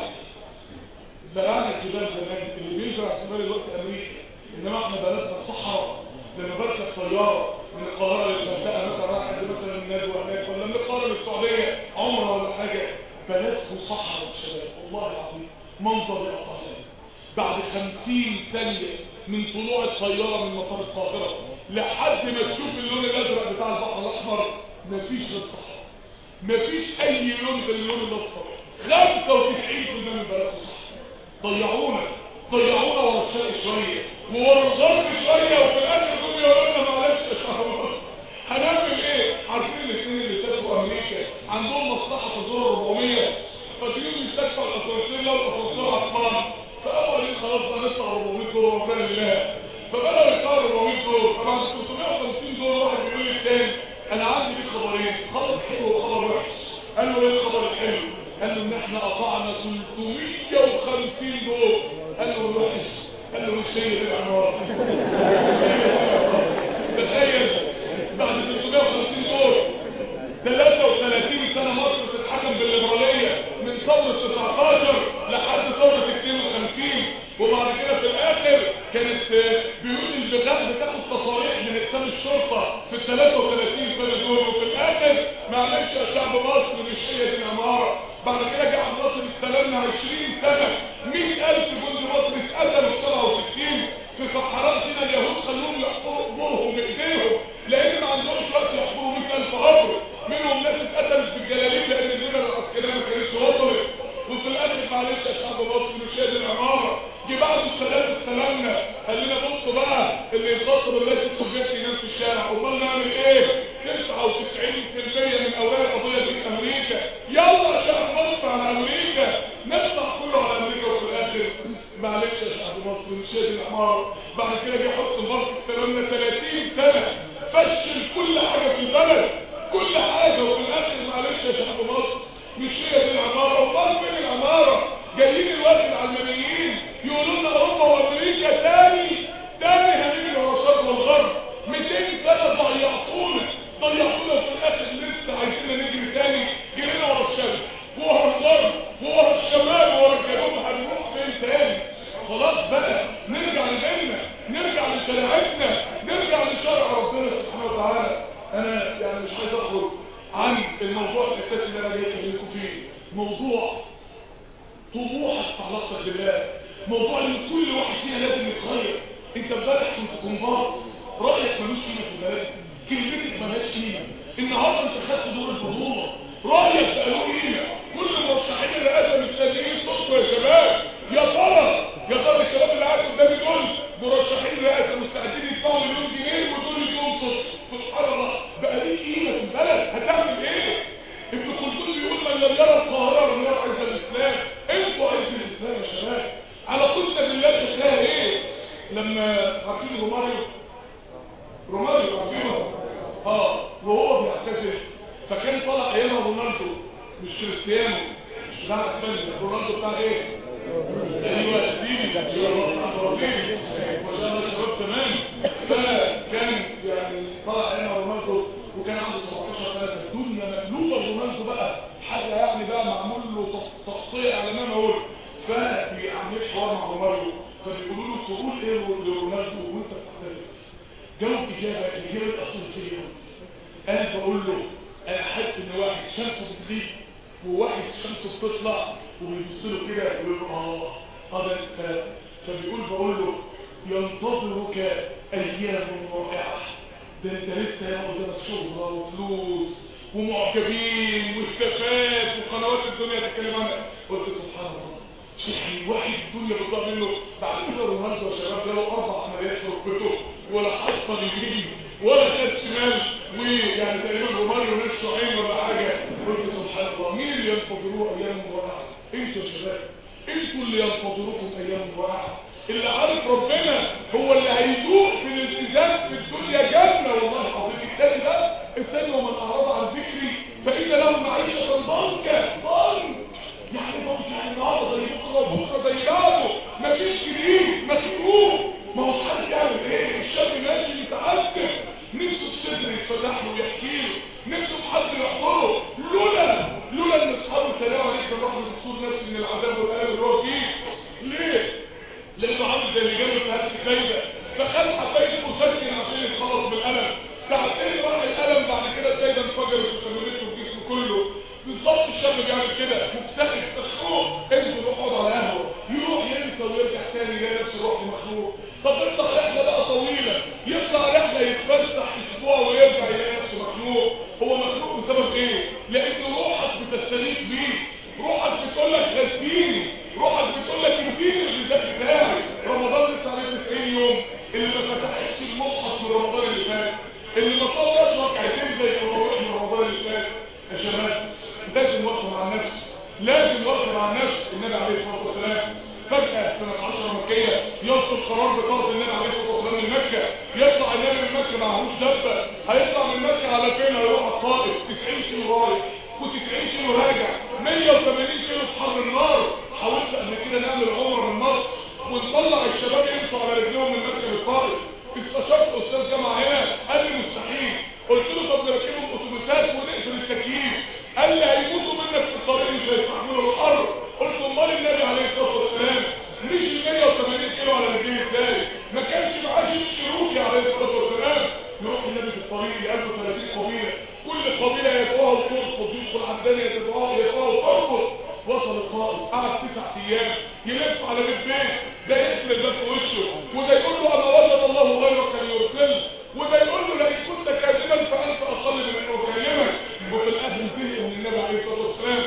زرعنا الجبال زمان اللي بيزرع جبال الوقت امريكا انما احنا بلدنا صحراء لما بركب طياره من القاهره للغردقه مثلا رايح عند مثلا الندوه هناك ولا من القاهره للسعوديه عمره ولا حاجه بلدكم صحراء يا شباب والله العظيم منظر يا أخوان بعد خمسين ثانية من طلوع الطيارة من مطار القاهرة لحد ما تشوف اللون الأزرق بتاع البحر الأحمر مفيش غير صحراء مفيش أي لون غير اللون الأصفر 95% من البلد صحراء ضيعونا ضيعونا ورا الشرق شوية وورا الغرب شوية وفي الآخر دول يقولوا لنا معلش يا شهر هنعمل ايه؟ عارفين الاثنين اللي سافروا أمريكا عندهم مصلحة في الدور 400 فاكرين يستدفع الأسانسير لو الأسانسير عطلان فأول إيه خلاص هنطلع 400 دور ربنا لله فبدأوا يدفعوا 400 دور طبعا 350 دور واحد بيقول لي الثاني أنا عندي ليك خبرين خبر حلو وخبر وحش قال له إيه الخبر الحلو؟ قال له إن إحنا قطعنا 350 دور قال له الوحش قال له مش هي دي العمارة تخيل بعد 350 دور 33 سنة مصر تتحكم بالليبرالية من ثورة 19 لحد ثورة 52 وبعد كده في الآخر كانت بيقول البغاء بتاخد تصاريح من اقسام الشرطة في ال 33 سنة دول وفي الآخر معلش يا شعب مصر مش هي دي العمارة بعد كده جه عبد الناصر استلمنا 20 سنة 100000 جندي مصري اتقتلوا في 67 في صحراء سينا اليهود خلوهم يحفروا قبورهم بايديهم لان ما عندهمش وقت يحفروا 100000 قبر منهم ناس اتقتلت في الجلالين لان الجبل العسكريه ما كانتش وصلت وفي الاخر معلش يا شعب مصر مش هي دي العماره جه بعد السلام استلمنا قال لنا بصوا بقى اللي يخاطب الرئيس السوفيتي ينام في الشارع امال نعمل ايه 99% من اوراق القضيه دي في امريكا يلا يا شعب مصر على امريكا نطلع كله على امريكا وفي الاخر معلش يا شعب مصر مش هي دي العماره بعد كده جه حسن مبارك استلمنا 30 سنه فشل كل حاجه في البلد كل حاجه وفي الاخر معلش يا شعب مصر مش هي دي العماره امال فين العماره جايين الوقت العلمانيين يقولوا لنا اوروبا وامريكا تاني تاني هنيجي ورا الشرق والغرب 200 سنه ضيعتونا ضيعتونا في الاخر لسه عايزين نجري تاني جرينا ورا الشرق ورا الغرب ورا الشمال ورا الجنوب هنروح فين تاني خلاص بقى نرجع لديننا نرجع لشريعتنا نرجع لشرع ربنا سبحانه وتعالى انا يعني مش عايز اخرج عن الموضوع الاساسي اللي انا جاي اكلمكم فيه موضوع طموحك في علاقتك بالله موضوع ان كل واحد فينا لازم يتغير انت امبارح كنت كومبارس رايك ملوش قيمه في البلد كلمتك ملهاش قيمه النهارده انت خدت دور البطوله رايك بقى له قيمه كل المرشحين الرئاسه مستنيين صوتكم يا شباب يا ترى يا ترى الشباب اللي قاعد قدامي دول مرشحين رئاسه مستعدين يدفعوا مليون جنيه ودول يدوم صوت سبحان الله بقى ليه قيمه في البلد هتعمل ايه ابن خلدون بيقول من لم يرى القاهره لم يرى عز الاسلام انتوا عز الاسلام يا شباب على قلنا بالله شكلها ايه لما عارفين روماريو روماريو عارفينه اه وهو بيعتزل فكان طلع ايامها رونالدو مش كريستيانو مش بتاع اسبانيا رونالدو بتاع ايه ايوه الديني ايوه الديني ما شاء الله شباب تمام فكان يعني طلع هنا رونالدو وكان عنده 17 سنه الدنيا مقلوبه رونالدو بقى حاجه يعني بقى معمول له تغطيه اعلاميه اقول فبيعمل حوار مع رونالدو فبيقولوا له تقول ايه لرونالدو وانت بتختلف جاوب اجابه الاجابه الاصليه قال بقول له انا حاسس ان واحد شمسه بتغيب وواحد شمسه بتطلع وبيبص له كده ويقول له اه هذا انت فبيقول بقول له ينتظرك ايام رائعه ده انت لسه يا قدامك شهره وفلوس ومعجبين واختفات وقنوات الدنيا تتكلم عنها قلت سبحان الله يعني واحد الدنيا بتضاع منه بعد كده رونالدو يا شباب له اربع عمليات في ركبته ولا حصه يمين ولا خد شمال ويعني تقريبا روماريو نفسه عين ولا حاجه قلت سبحان الله مين اللي ينتظروه ايام رائعه انتوا يا شباب انتوا اللي ينتظروكم ايام رائعه اللي عارف ربنا هو اللي هيدوق في الالتزام في الدنيا جنه والله العظيم الثاني ده الثاني ومن اعرض عن ذكري فان له معيشه ضنكا ضنك يعني ضنك يعني النهارده زي بكره وبكره زي بعده مفيش جديد مسكوب ما هو حد يعمل ايه الشاب ماشي متعذب نفسه الصدر يتفتح له ويحكي له نفسه في حد يحضره لولا لولا ان اصحابه اتريقوا عليك نروح للدكتور نفسي من العذاب والقلب اللي هو فيه ليه؟ لانه عامل زي اللي جاله التهاب كايده فخد حبايه مسكن عشان يتخلص من الالم ساعتين راح الالم بعد كده السيده انفجرت وسممته في جسمه كله بالظبط الشاب بيعمل كده مكتئب مخنوق انزل اقعد على قهوه يروح ينسى ويرجع تاني يلاقي نفسه روحه مخنوق طب اطلع رحله بقى طويله يطلع رحله يتفسح اسبوع ويرجع يلاقي نفسه مخنوق هو مخنوق بسبب ايه؟ لان روحك بتستغيث بيه روحك بتقول لك غذيني روحك بتقول لك اديني الغذاء بتاعي رمضان لسه عليه 90 يوم اللي ما فتحش المصحف من رمضان اللي فات اللي ما صلىش ركعتين زي التراويح من رمضان اللي فات يا شباب لازم وقفه مع النفس لازم وقفه مع النفس النبي عليه الصلاه والسلام فجأة سنة 10 مكية يصل قرار بطرد النبي عليه الصلاة والسلام من مكة يطلع النبي من مكة معهوش دبة هيطلع من مكة على فين هيروح الطائف 90 كيلو رايح و90 كيلو راجع 180 كيلو في حر النار حاولت قبل كده نعمل عمر من مصر ونطلع الشباب يمشوا على رجلهم من مكة للطائف استشرت استاذ جامعة هنا قال لي مستحيل قلت له طب نركبهم اتوبيسات ونقفل التكييف قال لي هيموتوا منك في الطريق مش هيستحملوا الارض قلت امال النبي عليه الصلاه والسلام مش 180 كيلو على رجليه ازاي ما كانش معاه شيء شروكي عليه الصلاه والسلام يروح النبي في الطريق يقابله 30 قبيله كل قبيله يدعوها وترفض يدخل على الثانيه يدعوها يدعوها وترفض وصل الطائف قعد تسع ايام يلف على البيت ده يقفل الباب في وشه وده يقول له اما وجد الله غيرك ليرسل وده يقول له لئن كنت كاذبا فانت اقل من ان اكلمك وفي الاخر زهق من النبي عليه الصلاه والسلام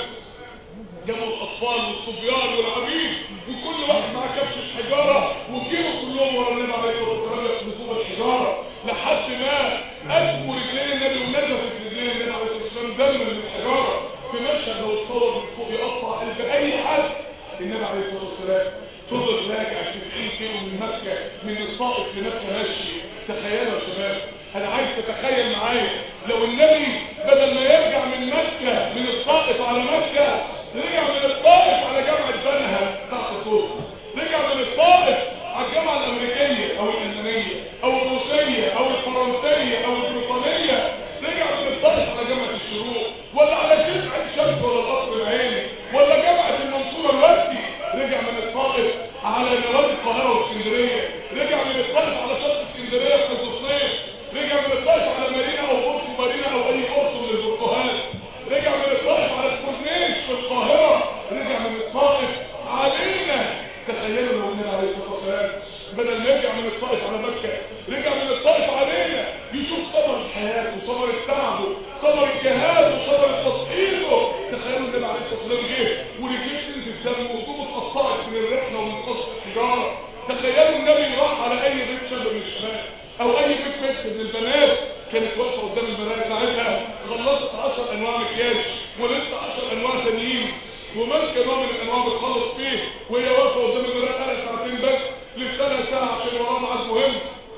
جابوا الاطفال والصبيان والعبيد وكل واحد معاه كبشه حجاره وجيبوا كلهم ورا النبي عليه الصلاه والسلام يقذفوا الحجاره لحد ما اسموا رجلين النبي ونزفت رجلين النبي عليه الصلاه والسلام دم من الحجاره في مشهد لو اتصور من فوق يقطع قلب اي حد النبي عليه الصلاه والسلام فضل راجع 90 كيلو من مكه من الطائف لمكه ماشي تخيلوا يا شباب انا عايز تتخيل معايا لو النبي بدل ما يرجع من مكه من الطائف على مكه رجع من الطائف على جامعه بنها تحت الصوت رجع من الطائف على الجامعه الامريكيه او الالمانيه او الروسيه او الفرنسيه او البريطانيه رجع من الطائف على جامعه الشروق ولا على شركه الشمس ولا القصر العيني ولا جامعه المنصوره الوردي رجع من الطائف على نوادي القاهره واسكندريه رجع من الطائف على شط اسكندريه في الصيف رجع من الطائف على مارينا او بورتو مارينا او اي قرص من البرتقال رجع من الطائف على الكورنيش في القاهره رجع من الطائف علينا تخيلوا لو النبي عليه الصلاه والسلام بدل ما يرجع من الطائف على مكه رجع من الطائف علينا يشوف صبر الحياه وصبر التعب صبر الجهاد وصبر تصحيحه تخيلوا النبي عليه الصلاه والسلام جه ورجليه تنزل دم وهدومه اتقطعت من الرحله ومن قصف الحجاره تخيلوا النبي راح على اي بيت شاب من الشباب او اي بيت بنت من البنات كانت واقفه قدام البنات ساعتها خلصت 10 انواع مكياج ولسه 10 انواع تانيين وماسكه نوع من الانواع بتخلص فيه وهي واقفه قدام البنات قالت ساعتين بس لسه ساعه عشان وراها ميعاد مهم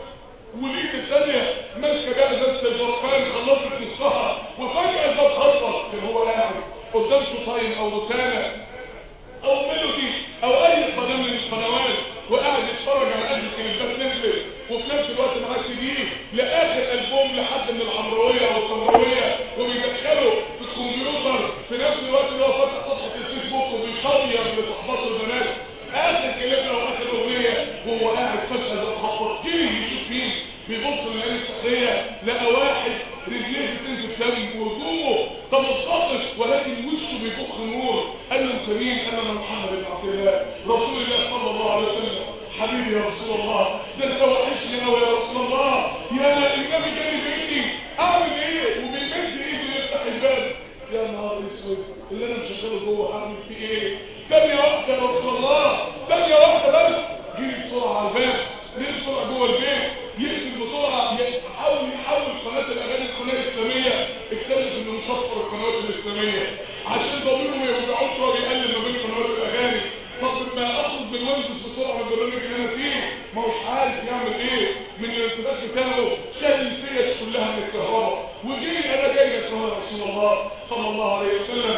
والايد الثانيه ماسكه بقى ازازه البرفان خلصت نصها وفجاه الباب خبط كان هو قاعد قدام شطاين او روتانا بيصير لصحباته البنات اخر كلمه واخر اغنيه وهو قاعد فجاه ده اتخبط جري يشوف مين بيبص من العين السحريه لقى واحد رجليه بتنزل دم وهدومه تمسطش ولكن وشه بيبخ نور قال له انت مين؟ قال له انا محمد بن عبد الله رسول الله صلى الله عليه وسلم حبيبي يا رسول الله ده انت وحشني قوي يا رسول الله يا النبي جاي بيتي اعمل ايه وبيمد ايده يفتح الباب يا نهار اسود اللي انا مشغله جوه هعمل فيه ايه ثانيه واحده يا رسول الله ثانيه واحده بس جري بسرعه على الباب جري بسرعه جوه البيت يقفل بسرعه يحاول يحول قناه الاغاني القناه الاسلاميه اكتشف انه مشفر القنوات الاسلاميه عشان ضميره ما يوجعوش وهو بيقلل ما بين قنوات الاغاني طب ما اخرج بالويندوز بسرعه من البرنامج اللي انا فيه ما هوش عارف يعمل ايه من الارتباط بتاعه شال الفيش كلها من الكهرباء وجري انا جاي لك يا رسول الله صلى الله عليه وسلم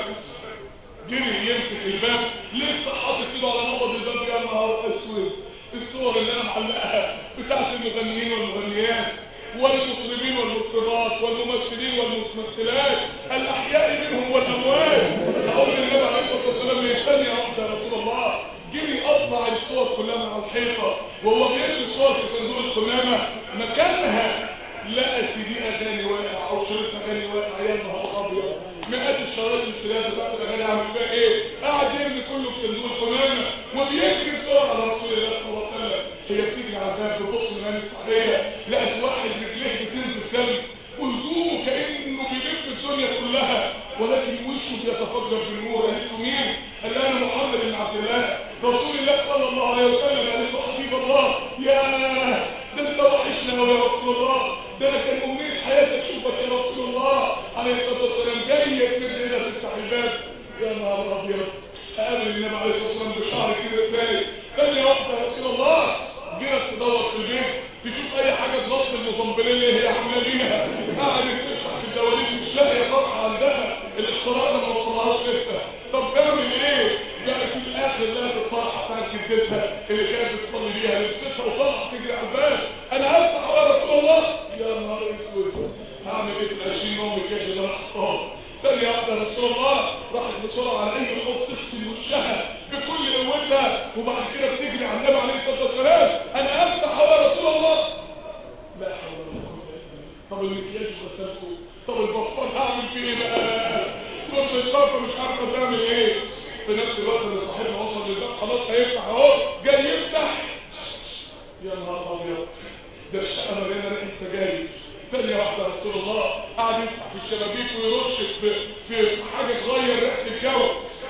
جري يمسك الباب لسه حاطط ايده على نقط الباب يا نهار اسود الصور اللي انا معلقها بتاعت المغنيين والمغنيات والمطربين والمطربات والممثلين والممثلات الاحياء منهم والاموات اقول للنبي عليه الصلاه والسلام من ثانيه واحده يا رسول الله جري اطلع الصور كلها من على الحيطه وهو بيرمي الصور في صندوق القمامه مكانها لقى سي دي اغاني واقع او شريط اغاني واقع يا نهار ابيض مئات الشرايط السلاح بتاعت الاغاني عامل فيها ايه قاعد يرمي كله في صندوق القمامه وبيجري بسرعه على رسول الله صلى الله عليه وسلم هي بتيجي على الباب بتبص من العين الصحيه لقت واحد رجليه بتنزل دم وهدومه كانه بيلف الدنيا كلها ولكن وشه بيتفجر بالنور قالت له مين؟ قال لها انا محمد بن عبد الله رسول الله صلى الله عليه وسلم قالت له حبيب الله يا ده انت وحشنا يا رسول الله ده انا كان امنيه حياتي اشوفك يا رسول الله عليه الصلاه والسلام جاي من هنا تفتح الباب يا نهار ابيض اقابل النبي عليه الصلاه والسلام بشعر كده ازاي ثانيه واحده يا رسول الله جيت تدور في البيت تشوف اي حاجه تغطي المصمبلين اللي هي عامله بيها قاعده تفتح في الدواليب مش لاقيه فرحه عندها الاختراع ما وصلهاش لسه طب تعمل ايه؟ بقى في الاخر لقت الفرحه بتاعت جدتها اللي كانت بتصلي بيها لبستها وطلعت تجري على الباب انا هفتح يا رسول الله يا نهار اسود هعمل ايه في 20 يوم كده اللي انا حصان ثانية واحدة رسول الله راحت بسرعة على أي حوض تغسل وشها بكل قوتها وبعد كده بتجري على النبي عليه الصلاة والسلام أنا أفتح يا رسول الله لا حول ولا قوة إلا بالله طب المكياج غسلته طب البطال هعمل فيه إيه بقى؟ كنت الطاقة مش عارفة تعمل إيه في نفس الوقت اللي صاحبنا وصل للباب خلاص هيفتح أهو جاي يفتح يا نهار أبيض ده الشقة مليانة ريحة سجاير ثانية واحدة رسول الله قاعد يفتح في الشبابيك ويرش في, في حاجة تغير ريحة الجو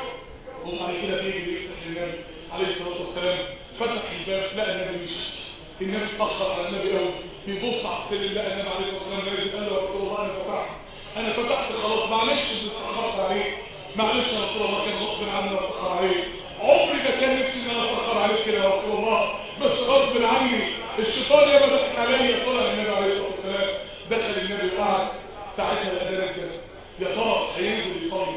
وبعد كده بيجي يفتح النبي عليه الصلاة والسلام فتح الباب لقى النبي مشي النبي اتأخر على النبي قوي بيبص على السلم لقى النبي عليه الصلاة والسلام نازل قال له يا رسول الله أنا فتحت أنا فتحت خلاص معلش إني اتأخرت عليك معلش يا رسول الله كان غصب عني اتأخر عليك عمري ما كان نفسي ان انا اتأخر عليك كده يا رسول الله بس غصب عني الشيطان ياما ضحك عليا طلع النبي عليه الصلاه والسلام دخل النبي وقعد ساعتها الاذان جه يا ترى هينزل يصلي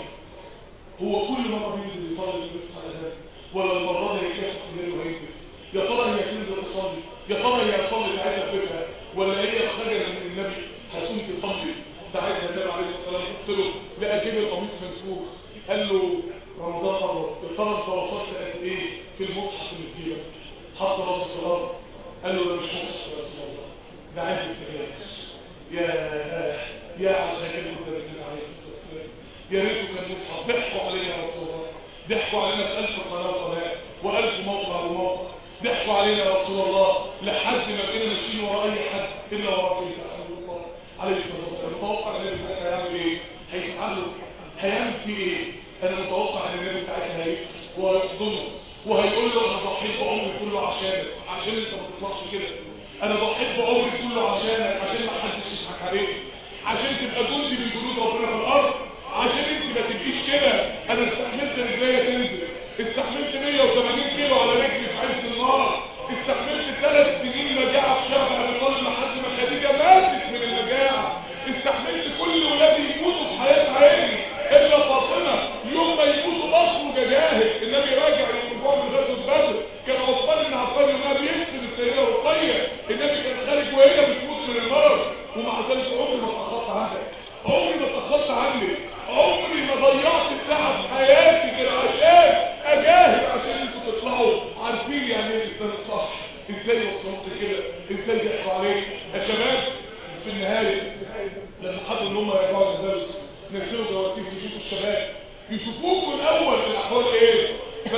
هو كل مره بينزل يصلي بيسمع الاذان ولا المره دي هيكافح الليل وهينزل يا ترى هي هتنزل تصلي يا ترى هي هتصلي ساعتها بيتها ولا هي خرجت من النبي هتقوم تصلي ساعتها النبي عليه الصلاه والسلام يغسله لقى جيب القميص منفوخ قال له رمضان قرب يا ترى انت وصلت قد ايه في المصحف اللي في جيبك حط راسه في الارض قال له ده مش مصحف يا رسول الله ده عايز السجاير يا يا على الخير كنت النبي عليه الصلاه والسلام يا ريته كان مصحف ضحكوا علينا يا رسول الله ضحكوا علينا في ألف قناه وقناه وألف موقع وموقع ضحكوا علينا يا رسول الله لحد ما بقينا ماشيين ورا اي حد الا ورا سيدنا رسول الله عليه الصلاه والسلام متوقع ان النبي ساعتها هيعمل ايه؟ هيتعلم هيعمل فيه ايه؟ انا متوقع ان النبي ساعتها هيجي وهيحضنه وهيقول له انا ضحيت بعمري كله عشانك عشان انت ما تطلعش كده انا ضحيت بعمري كله عشانك عشان ما حدش يضحك عليك عشان تبقى جندي من جنود ربنا في الارض عشان انت ما تبقيش كده انا استحملت رجليا تنزل استحملت 180 كيلو على رجلي في عز النار استحملت ثلاث سنين مجاعه في شهر ابي طالب لحد ما خديجه ماتت من المجاعه استحملت كل ولادي يموتوا في حياه عيني الا فاطمه يوم ما يموتوا اخرج جاهد النبي راجع يوم من غزوه بدر كان عثمان بن عفان يومها بيكسر السيده رقيه النبي كان خارج وهي بتموت من المرض ومع ذلك عمري ما اتاخرت عنك عمري ما اتاخرت عنك عمري ما ضيعت ساعه في حياتي غير عشان ازاي بيحكوا عليه يا شباب في النهايه لما حبوا ان هم يرجعوا للدرس نزلوا جواسيس يشوفوا الشباب يشوفوكم الاول في الاحوال ايه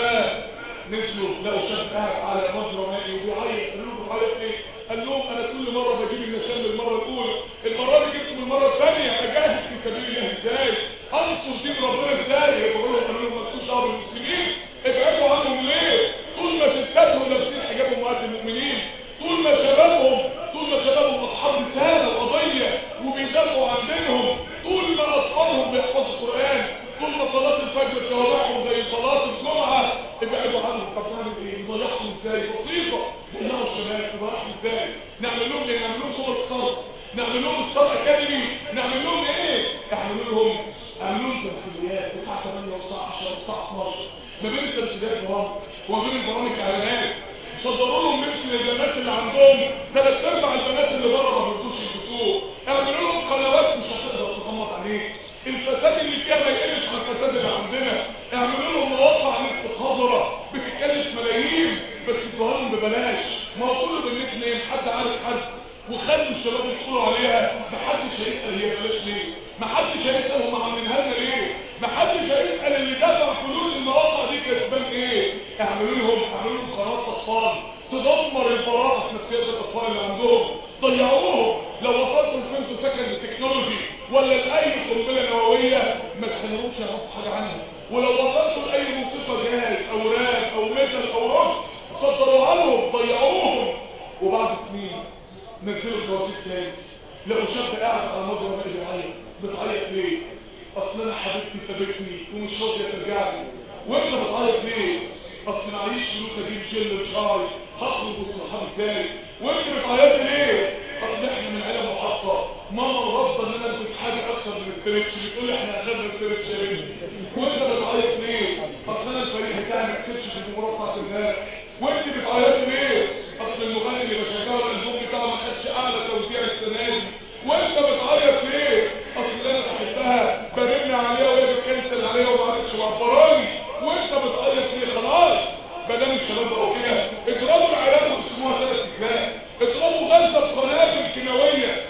فنزلوا لقوا شاب قاعد على مجرى مائي وبيعيط قالوا له بيعيط ايه قال لهم انا كل مره بجيب النشان المره الاولى المره دي جبته المره الثانيه اجاهد في سبيل الله ازاي انصر دين ربنا ازاي يقولوا لهم قالوا لهم مالكوش دعوه بالمسلمين ابعدوا عنهم ليه طول ما ستاتهم لابسين حجاب امهات المؤمنين طول ما شبابهم طول ما شبابهم اصحاب رساله وقضيه وبيدافعوا عن دينهم طول ما اطفالهم بيحفظوا القران طول ما صلاه الفجر توابعهم زي صلاه الجمعه ابعدوا عنهم طب نعمل ايه نضيعهم ازاي بسيطه نضيعوا الشباب نضيعهم ازاي نعمل لهم ايه نعمل لهم صوره صرف نعمل لهم ستار اكاديمي نعمل لهم ايه اعملوا لهم اعملوا لهم تمثيليات الساعه 8 والساعه 10 والساعه 12 ما بين التمثيليات برامج وما بين البرامج اعلانات صدروا لهم لبس للبنات اللي عندهم ثلاث ارباع البنات اللي بره ما بيردوش يلبسوه اعملوا لهم قنوات مش هتقدر تغمض عليه الفساد اللي فيها ما يقلش عن الفساد اللي عندنا اعملوا لهم مواقع نت خضراء بتتكلف ملايين بس ادوها لهم ببلاش ما هو كله بالنت نيم حد عارف حد وخلوا الشباب يدخلوا عليها محدش هيسال هي بلاش ليه محدش هيسال هم عاملينها لنا ليه محدش هيسال اللي دفع فلوس المواقع دي كسبان ايه اعملوا لهم اعملوا لهم قناه اطفال تدمر البراءه في نفسيات الاطفال اللي عندهم ضيعوهم لو وصلتوا لبنتوا سكن التكنولوجي ولا لاي قنبله نوويه ما تخلوش يعرفوا حاجه عنها ولو وصلتوا لاي موسيقى جاز او راب او ميتال او روك صدروها لهم ضيعوهم وبعد سنين نزلوا الجواسيس تاني لقوا شاب قاعد على مجرى مائي بيعيط بتعيط ليه؟ اصل انا حبيبتي سابتني ومش راضيه ترجع لي وانت بتعيط ليه؟ اصل معيش فلوس اجيب جل شعري هخرج والصحاب تاني وانت بتعيطي ليه؟ اصل احنا من عيله محافظه ماما رافضه ان انا البس حاجه اكثر من الستريتش بتقول لي احنا اخدنا الستريتش يا بنتي وانت بتعيط ليه؟ اصل انا الفريق بتاعي ما كسبش في الجمهوريه بتاعت الناس وانت بتعيطي ليه؟ اصل المغني اللي بشجعه الالبوم بتاعه ما خدش اعلى توزيع السنه دي وانت بتعيط ليه؟ اصل انا بحبها برن عليها وهي بتكنسل عليها وما عادتش معبراني وانت بتعيط ليه؟ خلاص بدل الشباب بقوا كده اضربوا العراق واسموها ثلاث اجزاء اضربوا غزه بقنابل كيماويه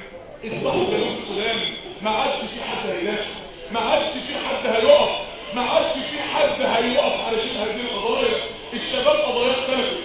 اصبحوا جنوب السودان ما عادش في حد هينافس ما عادش في حد هيقف ما عادش في حد هيقف على شيء هذه القضايا الشباب قضايا اختلفت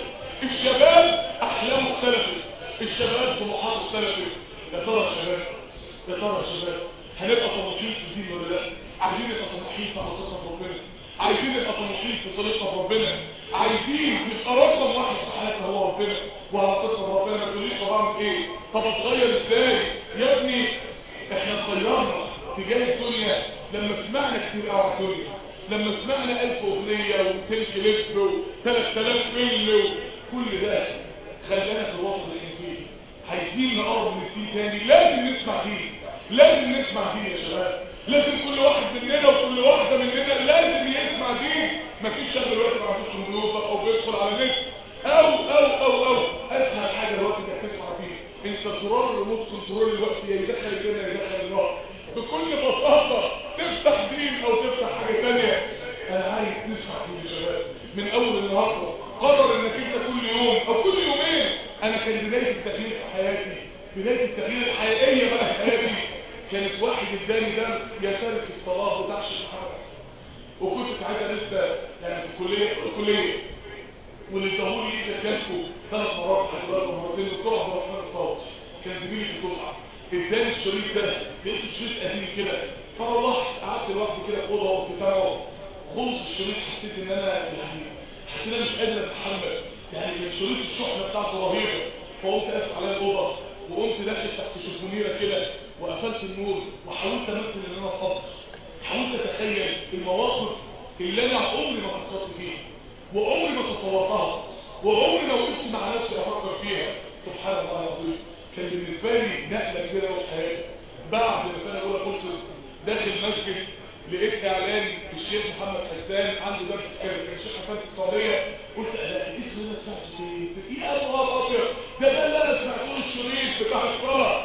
الشباب احلامه اختلفت الشباب طموحاته اختلفت يا ترى يا شباب يا ترى يا شباب هنبقى طموحين في الدين ولا لا عايزين نبقى طموحين في علاقتنا بربنا عايزين نبقى طموحين في صلتنا بربنا عايزين نبقى رقم واحد في حياتنا هو ربنا وعلاقتنا بربنا ما تقوليش طب اعمل ايه طب اتغير ازاي يا ابني احنا اتغيرنا تجاه الدنيا لما سمعنا كتير قوي على الدنيا لما سمعنا ألف أغنية وتلك لب وثلاث آلاف فيل وكل ده خلانا في الوطن اللي فيه عايزين نقرب من فيه تاني لازم نسمع دين لازم نسمع دين يا شباب لازم كل واحد مننا وكل واحدة مننا لازم يسمع دين مفيش شاب دلوقتي ما عندوش كمبيوتر او بيدخل على نت او او او او اسهل حاجة دلوقتي انك تسمع فيه انت زرار الريموت كنترول الوقت يا يدخل الجنة يا يدخل النار بكل بساطة تفتح دين او تفتح حاجة تانية انا عايز نسمع فيه يا شباب من اول النهارده قرر انك انت كل يوم او كل يومين انا كان بداية التغيير في حياتي بداية التغيير الحقيقية بقى في حياتي كانت واحد اداني درس يا تارك الصلاة بتاع الشيخ محمد وكنت ساعتها لسه يعني في الكلية في الكلية واللي اداهولي ايدك جاتكم ثلاث مرات حضرتك مرتين الدكتور عبد الرحمن الصوت كان زميلي في الدفعة اداني الشريط ده لقيت الشريط قديم كده فروحت قعدت لوحدي كده في اوضه وقت سامعه خلص الشريط حسيت ان انا يعني حسيت ان انا مش قادر اتحمل يعني كان شريط الشحنه بتاعته رهيبه فقمت قافل عليا الاوضه وقمت داخل تحت شوفونيره كده وقفلت النور وحاولت امثل ان انا اتفضل حاولت اتخيل المواقف اللي انا عمري ما فكرت فيها وعمري ما تصورتها وعمري ما وقفت مع نفسي افكر فيها سبحان الله العظيم كان بالنسبه لي نقله كبيره قوي في حياتي بعد ما السنه الاولى خلصت داخل مسجد لقيت اعلان الشيخ محمد حسان عنده درس كده كان الشيخ حسان في السعوديه قلت انا اسمه ده سمعته فين؟ في ايه ابو ابيض ده ده اللي انا سمعته الشريط بتاع الصلاه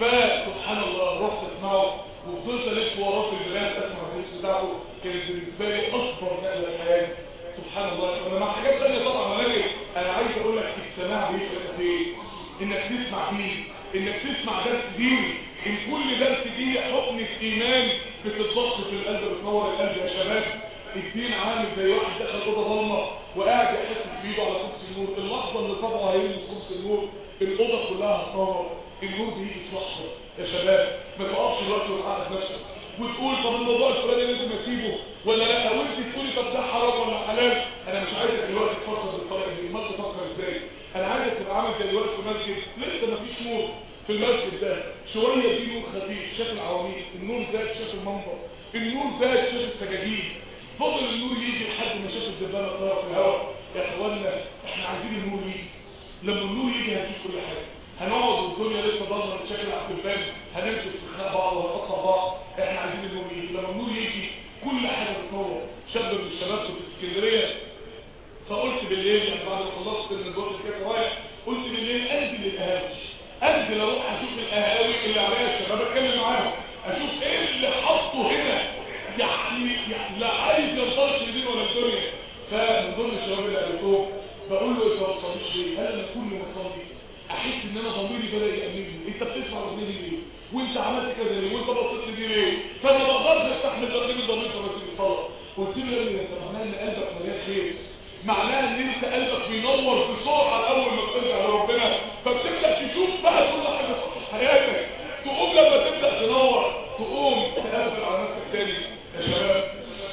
فسبحان الله رحت اسمعه وفضلت الف وراه في البلاد اسمع الدروس بتاعته كانت بالنسبه لي اكبر نقله في حياتي سبحان الله انا مع حاجات ثانيه طبعا ولكن انا عايز اقول لك السماع بيفرق في ايه؟ ان انك تسمع دين انك تسمع درس ديني ان كل درس ديني حقنة ايمان بتتضخ في القلب بتنور القلب يا شباب الدين عامل زي واحد دخل اوضه ضلمه وقاعد يحس بايده على كرسي النور اللحظه اللي صبعه هيلمس كرسي النور الاوضه كلها هتنور النور بيجي في لحظه يا شباب ما تقفش دلوقتي وتعقد نفسك وتقول طب الموضوع الفلاني لازم اسيبه ولا لا وانت تقولي طب ده حرام ولا حلال انا مش عايزك دلوقتي تفكر بالطريقه دي ما تفكر ازاي انا عايزك تبقى عامل زي دلوقتي في مسجد لسه ما فيش نور في المسجد ده شويه في نور خفيف شاف العواميد النور زاد شاف المنبر النور زاد شاف السجاجيد فضل النور يجي لحد ما شاف الدبانه طايره في الهواء يا اخوانا احنا عايزين النور يجي لما النور يجي هنشوف كل حاجه هنقعد والدنيا لسه ضلمه نتشكل على التلفاز هنمسك في خناق بعض ونقطع بعض احنا عايزين النور يجي لما النور يجي كل حاجه بتنور شاب من الشباب كنت في اسكندريه فقلت بالليل يعني بعد ما خلصت من الوقت كده رايح قلت بالليل انزل للقهاوي انزل اروح اشوف القهاوي اللي عليها الشباب اتكلم معاهم اشوف ايه اللي حطه هنا يعني, يعني لا عايز ينطلق الدين ولا الدنيا فمن ضمن الشباب اللي قابلتهم بقول له انت ما تصليش ليه؟ هل انا كل ما اصلي احس ان انا ضميري بدا يأمنني انت بتسمع الاغنيه دي ليه؟ وانت عملت كذا ليه؟ وانت بصيت لي ليه؟ فانا ما بقدرش استحمل تقديم الضمير لما تيجي الصلاه قلت له يا ابني انت معناها ان قلبك مليان خير معناها ان انت قلبك بينور بسرعه اول ما بترجع لربنا فبتبدا تشوف بقى كل حاجه في حياتك تقوم لما تبدا تنور تقوم تقفل على نفسك تاني يا شباب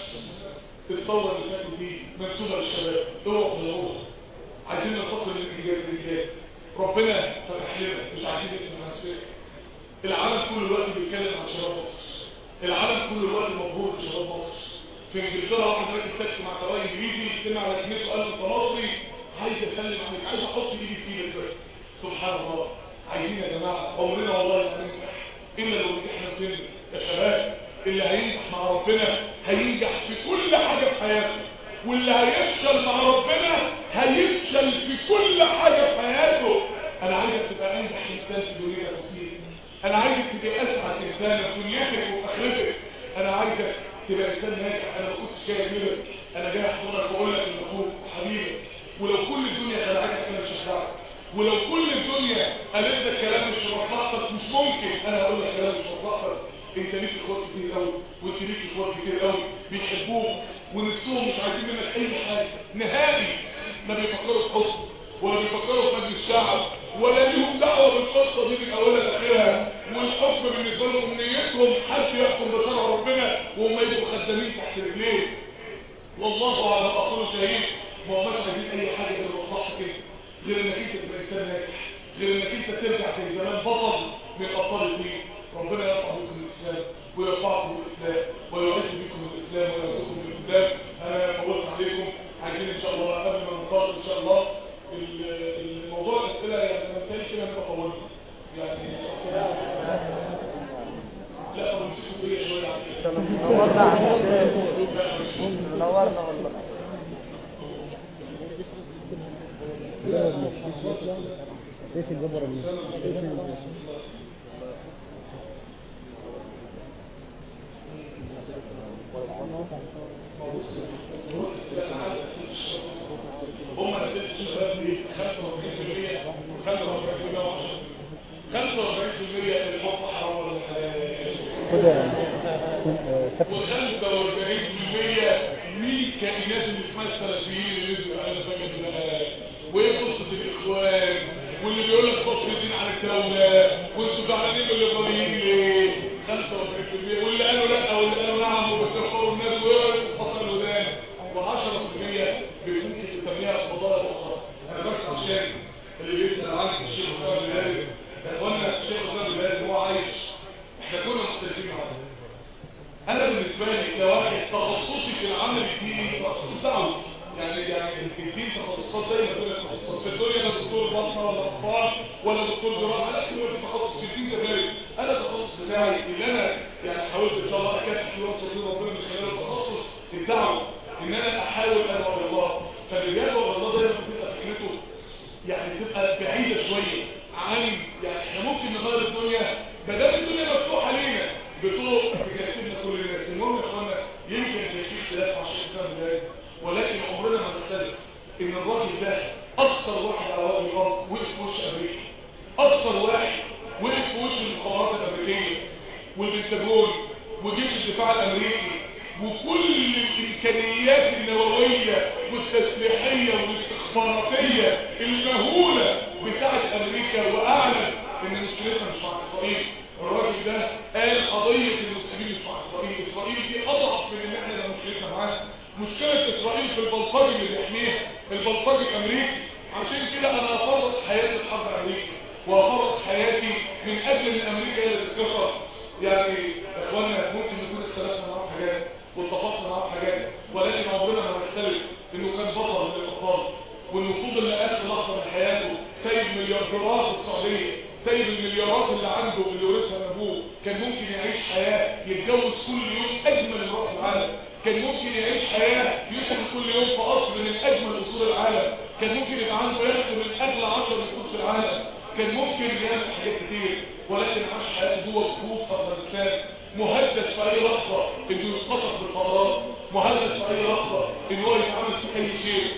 الثوره اللي فاتت دي منسوبه للشباب اوعوا تغيروها عايزين ننتقل للانجاز الانجاز ربنا فتح لنا مش عايزين نسمع نفسنا العالم كل الوقت بيتكلم عن شباب مصر العالم كل الوقت مبهور بشباب مصر في انجلترا واحد راكب تاكسي مع سواق انجليزي سمع على كلمته قال له انت مصري عايز اسلم عليك عايز احط ايدي في ايدك بس سبحان الله عايزين يا جماعه عمرنا والله ما هننجح الا لو نجحنا فين يا شباب اللي هينجح مع ربنا هينجح في كل حاجه في حياته واللي هيفشل مع ربنا هيفشل في كل حاجه في حياته انا عايزك تبقى انجح انسان في دنيتك وفيه انا عايزك تبقى اسعد انسان في دنيتك وفي اخرتك انا عايزك تبقى انسان ناجح انا ما كنتش جاي منك انا جاي احضرك واقول لك ان اخوك حبيبك ولو كل الدنيا خلعتك انا مش هخدعك ولو كل الدنيا قالت لك كلام مش في مصلحتك مش ممكن انا هقول لك كلام مش في مصلحتك انت ليك اخوات كتير قوي وانت ليك اخوات كتير قوي بيحبوك ونفسهم مش عايزين منك اي حاجه نهائي ما بيفكروا في حسن ولا بيفكروا في مجلس الشعب ولا ليهم دعوه بالقصه دي من اولها لاخرها والحكم بالنسبه لهم نيتهم حد يحكم بشرع ربنا وهم يبقوا خدامين تحت رجليه والله على اقول شهيد ما هماش عايزين اي حاجه غير مصلحه كده غير انك انت تبقى انسان ناجح غير انك انت ترجع زي زمان بطل من ابطال الدين ربنا يرفع بكم الاسلام ويرفعكم الاسلام ويعز بكم الاسلام ويرزقكم بالقدام انا فوت عليكم عايزين ان شاء الله قبل ما ننطلق ان شاء الله الموضوع الاسئله يعني ما كانش كده نبقى طولنا يعني لا طب نسيبكم بيا شويه عن كده نورنا على الشيخ نورنا والله ايش الجبر اللي ايش هم نتيجة الشباب دي 45% 45% 45% الحب حرام ولا حلال كده و45% مين الكائنات اللي اسمها السلفيين اللي نزلوا على فجأة بقى وايه قصة الاخوان واللي بيقول لك فصل الدين على الدولة وانتوا زعلانين من الليبراليين ليه 45% واللي قالوا لا واللي قالوا نعم وبتكفروا الناس وفصل الودان و10% ممكن تسميها فضائل اخرى انا بس عشان اللي بيسأل عنك الشيخ حسام الهادي اخوانا الشيخ حسام الهادي هو عايش احنا كنا مختلفين معاه انا بالنسبه لي كواحد تخصصي في العمل الديني تخصص دعوي يعني يعني الدين تخصصات دايما كل التخصصات في الدنيا انا دكتور بطنه ولا اطفال ولا دكتور جراحه لا كل في تخصص في الدين كذلك انا التخصص بتاعي اللي انا يعني حاولت ان شاء الله اكافح في وصف ربنا من خلال التخصص الدعوه ان انا احاول ادعو الى الله فاللي بيدعو الى الله دايما بتبقى فكرته يعني تبقى بعيده شويه عن يعني احنا ممكن نغير الدنيا ما دام الدنيا مفتوحه لينا بطرق تجسدنا كل الناس المهم يا اخوانا يمكن في اختلاف عشان سنه ذلك ولكن عمرنا ما نختلف ان الراجل ده اكثر واحد على وجه الارض وقف في وش امريكا اكثر واحد وقف في وش المخابرات الامريكيه والبنتاجون وجيش الدفاع الامريكي وكل الامكانيات النوويه والتسليحيه والاستخباراتيه المهوله بتاعت امريكا واعلن ان مشكلتنا مش مع اسرائيل الراجل ده قال قضيه المسلمين مش مع اسرائيل اسرائيل دي اضعف من ان احنا لو مشكلتنا معاها مشكله اسرائيل في البلطجي اللي بيحميها البلطجي الامريكي عشان كده انا افرط حياتي الحرب الامريكي وافرط حياتي من اجل ان امريكا هي اللي تتكسر يعني يا اخوانا ممكن نكون اختلفنا معاه في حاجات واتفقنا معاه في حاجات ولكن عمرنا ما نختلف انه كان بطل من الابطال وانه فضل لاخر لحظه من حياته سيد مليارديرات السعوديه سيد المليارات اللي عنده اللي ورثها من ابوه كان ممكن يعيش حياه يتجوز كل يوم اجمل امراه في العالم كان ممكن يعيش حياه يدخل كل يوم في قصر من اجمل قصور العالم كان ممكن يبقى عنده يخت من اغلى 10 نقود في العالم كان ممكن يعمل حاجات كتير ولكن عاش حياته جوه كهوف افغانستان مهدد في اي لحظه انه يتقصف بالقرارات مهدد في اي لحظه ان هو يتعامل في اي شيء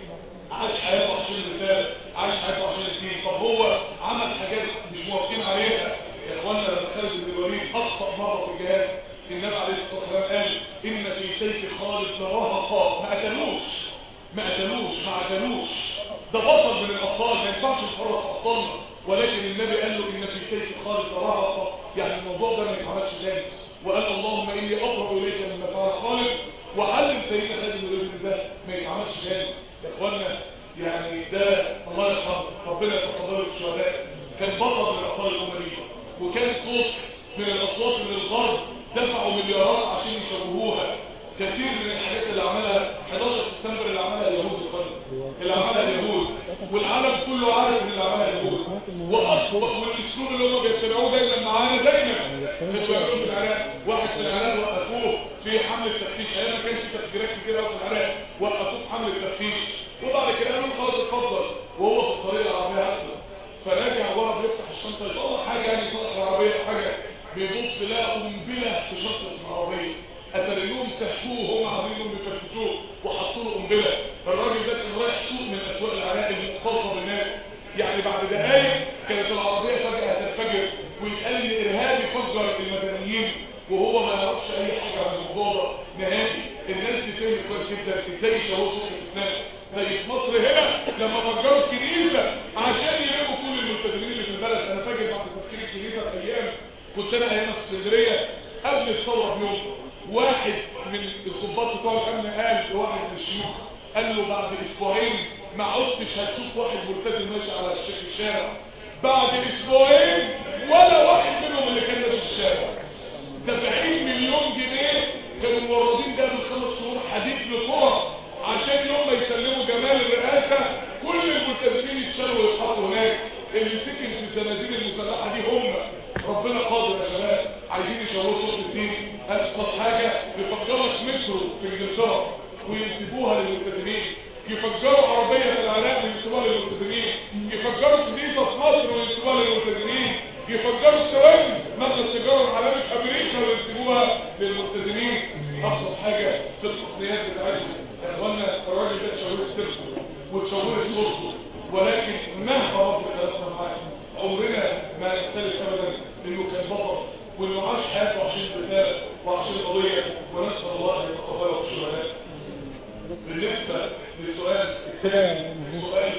عاش حياته عشان الرسالة عاش حياته عشان الدين طب هو عمل حاجات مش موافقين عليها يا اخوانا لما خالد بن الوليد اخطا مره في الجهاد النبي عليه الصلاه والسلام قال ان في سيف خالد لرهقا ما قتلوش ما قتلوش ما قتلوش ده بطل من الابطال ما ينفعش نفرط ابطالنا ولكن النبي قال له ان في سيف خالد لرهقا يعني الموضوع ده ما يتعملش تاني وقال اللهم اني اقرب اليك مما فعل خالد وعلم سيدنا خالد بن الوليد ده ما يتعملش تاني يا اخوانا يعني ده الله يرحمه ربنا يتقبله الشهداء كان بطل من الابطال الامويه وكان صوت من الاصوات من الغرب دفعوا مليارات عشان يشوهوها كثير من الحاجات اللي عملها 11 سبتمبر اللي عملها اليهود القدم اللي عملها اليهود والعالم كله عارف ان اللي عملها اليهود واصبح والاسلوب اللي هم بيتبعوه دايما معانا دايما كانوا بيعملوا في العراق واحد في العراق وقفوه في حمله تفتيش ايام ما كانش في تفجيرات كتير قوي في العراق وقفوه في حمله تفتيش وبعد كده قالوا خلاص اتفضل وهو في الطريق العربيه اصلا فراجع ورا بيفتح الشنطه يطلع حاجه يعني صوت العربيه حاجه بيبص لقى قنبله في شنطه العربيه اتريهم سحبوه وهم عاملين بيفتشوه وحطوا له قنبله فالراجل ده كان رايح سوق من اسواق العراق المختلطه بالناس يعني بعد دقايق كانت العربيه فجاه هتنفجر ويتقال ان ارهابي فجر المدنيين وهو ما يعرفش اي حاجه عن الموضوع ده نهائي الناس دي فهمت كويس جدا ازاي يشوهوا صوت الاسلام زي في مصر هنا لما فجروا الكنيسه عشان يلموا كل الملتزمين اللي في البلد انا فاكر بعد تفكير الكنيسه ايام كنت انا ايام في اسكندريه قبل الثوره بيوم واحد من الضباط بتوع الامن قال لواحد من الشيوخ قال له بعد اسبوعين ما عدتش هتشوف واحد ملتزم ماشي على الشارع بعد اسبوعين ولا واحد منهم اللي كان ماشي في الشارع 70 مليون جنيه كانوا موردين ده من خمس شهور حديد لكرة عشان يوم ما يسلموا جمال الرئاسة كل الملتزمين يتشالوا ويتحطوا هناك اللي سكن في الزنازين المسلحة دي هم ربنا قادر يا شباب عايزين يشوهوا صوت الدين ابسط حاجة يفجروا مترو في انجلترا وينسبوها للملتزمين يفجروا عربية في العراق وينسبوها للملتزمين يفجروا كنيسة في مصر وينسبوها للملتزمين يفجروا السواد مثل التجارة العالمية في امريكا وينسبوها للملتزمين ابسط حاجة في التقنيات بتاعتهم يا اخوانا الراجل ده تشوهت سيرته وتشوهت صورته ولكن مهما رب خلصنا معاه عمرنا ما نختلف ابدا انه كان بطل وانه عاش حياته عشان الرسالة وعشان القضية ونسأل الله ان يتقبله في الشهداء بالنسبة للسؤال الثاني السؤال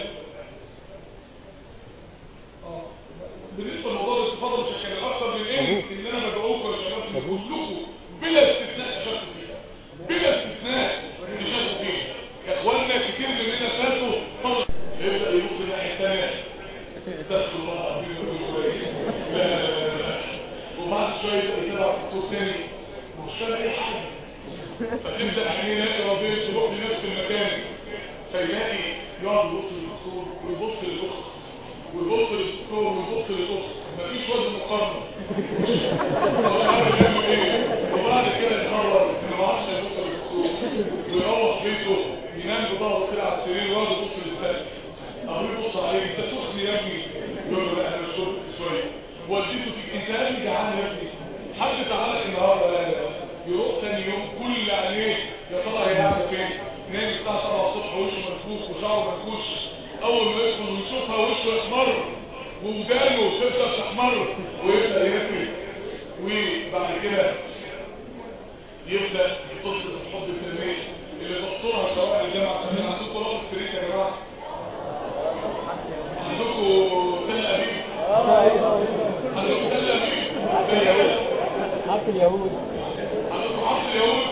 آه. بالنسبة لموضوع الاتفاضة مش هتكلم اكتر من ايه ان انا بدعوكم يا شباب إن كلكم بلا استثناء شاركوا فيها بلا استثناء شاركوا فيها يا اخوانا كتير مننا فاتوا صبر يبدا يبص الناحية الثانية استغفر الله العظيم ويقول كويس لا لا لا لا وبعد شوية يبقى يتابع في الصوت تاني مش فاهم اي حاجة فتبدأ عينيه يلاقي ربيع تروح لنفس المكان فيلاقي يقعد يبص للدكتور ويبص للاخت ويبص للدكتور ويبص للاخت مفيش وجه مقارنه هو عارف يعمل ايه وبعد كده يقرر انه ما عادش يبص للدكتور ويروح بيته ينام بظهره كده على السرير ويقعد يبص للسقف او يبص عليه انت سخن يا ابني يقول له لا انا شربت شويه والدته تيجي انت يا ابني جعان يا ابني حد تعالى النهارده لا لا يروح ثاني يوم كل عليه يا ترى هي قاعده فين نام الساعه 7 الصبح وشه منفوخ وشعره منفوش اول ما يدخل ويشوفها وشه يحمر وودانه تبدا تحمر ويبدا يفرق وبعد كده يبدا قصه الحب التنميه اللي بصوها سواء الجامعه كان عندكم رابط سرير يا جماعه عندكم تل ابيب عندكم تل ابيب اليهود حرف اليهود عندكم عصر اليهود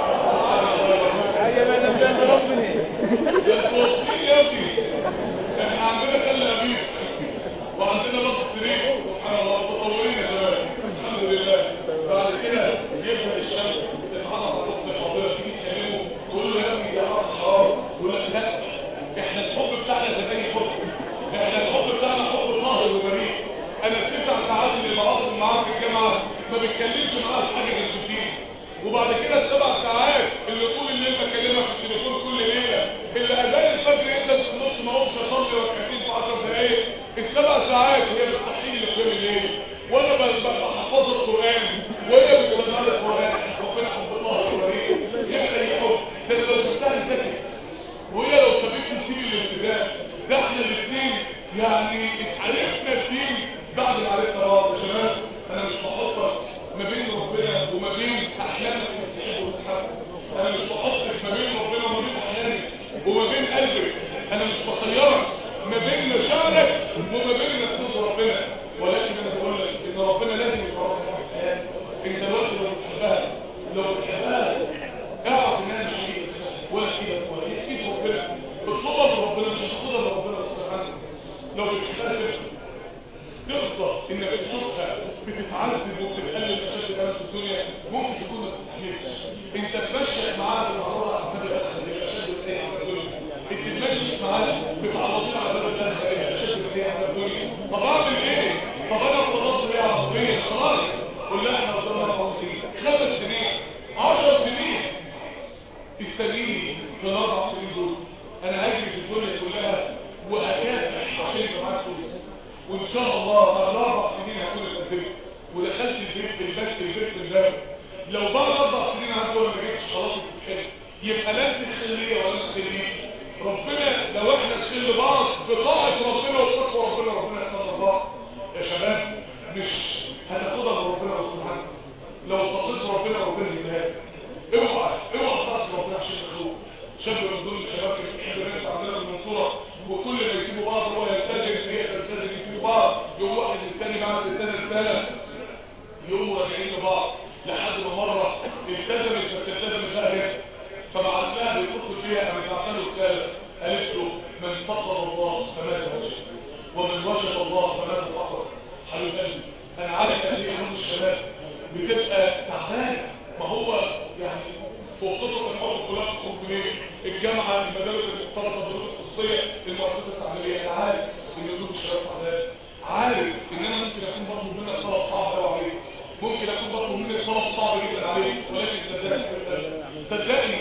يا ما نبدا ربنا الفلسطيني يا ابني احنا عندنا تل ابيب وعندنا رابط سرير سبحان الله متطورين يا شباب الحمد لله بعد كده يبدا الشاب تتعرف على اخت الفاضله تيجي تكلمه تقول له يا ابني يا عم حرام يقول لك لا احنا الحب بتاعنا زمان حب احنا الحب بتاعنا حب طاهر وبريء انا التسع ساعات اللي بقضي معاه في الجامعه ما بتكلمش معاه في حاجه غير الدين وبعد كده السبع ساعات اللي طول الليل بكلمها في التليفون كل ليله اللي اذان الفجر يبدا في النص ما اقومش اصلي ركعتين في 10 دقائق السبع ساعات هي بتصحيني لقيام الليل وانا ب- ب- بحفظ القران وهي بتسمع لي القران ربنا حب الله وبريء يبقى لي حب ده لو شفتها انتكس وهي لو سابتني تسيب الابتداء ده احنا الاثنين يعني اتعرفنا الدين بعد ما عرفنا بعض يا شباب انا مش بحطك ما بين ربنا وما بين احلامك انك تحب وتتحب انا مش بحطك ما بين ربنا وما بين احلامك وما بين قلبك انا مش بخيرك ما بين مشاعرك وما بين انك ترضي ربنا ولكن انا بقول لك ان ربنا لازم يبقى ربنا في حياتك انت دلوقتي لو بتحبها لو بتحبها اعرف انها مش هي ولا كده ولا هي اكيد ربنا اطلبها من ربنا مش هتاخدها من ربنا سبحانه لو بتحبها تبقى ترضى انك تشوفها بتتعذب وبتتقلب اشد الالم في الدنيا ممكن تكون ما تستحملش انت تمشي معاها بالعرض على عذاب الاخره هي اشد الايام في الدنيا انت تمشي معاها بتعرضين على عذاب الاخره هي اشد الايام في الدنيا طب اعمل ايه؟ طب انا خلاص بيها عصبيه خلاص قول لها احنا قدامنا اربع سنين خمس سنين 10 سنين تستنيني في الاربع سنين دول انا هجري في الدنيا كلها واكافح عشان يبقى معاك فلوس وان شاء الله بعد اربع سنين هكون اتقدمت ودخلت البيت البيت البيت الباب لو بعد اربع سنين عندي ولا ما جبتش خلاص الامتحان يبقى لازم تخليه ولا تخليه ربنا لو احنا نخلي بعض بطاعه ربنا وتقوى ربنا ربنا يخلي بعض يا شباب مش هتاخدها من ربنا سبحانه لو تقيت ربنا ربنا يديها اوعى اوعى تعصي ربنا عشان تخوف شاب من دول الشباب اللي بيحبوا الناس عندنا في المنصوره وكل ما يسيبوا بعض هو يلتزم هي تلتزم يسيبوا بعض يقوم واحد الثاني بعد الثاني الثالث يقوموا راجعين لبعض لحد ما مره التزمت بس التزمت بقى هنا فبعت لها بيتصل بيها قامت بعت له رساله قالت له من فقد الله فمات وجه ومن وجد الله فمات فقد حبيب قلبي انا عارف قد ايه هم الشباب بتبقى تعبانه ما هو يعني فوق قصص الحب كلها تخرج منين الجامعه المدارس المختلطه الدروس الخصوصيه المؤسسه التعليميه انا عارف ان قلوب الشباب تعبان عارف ان انا ممكن اكون برضه منك طلب صعب قوي عليك ممكن اكون برضه منك طلب صعب جدا عليك ولكن صدقني صدقني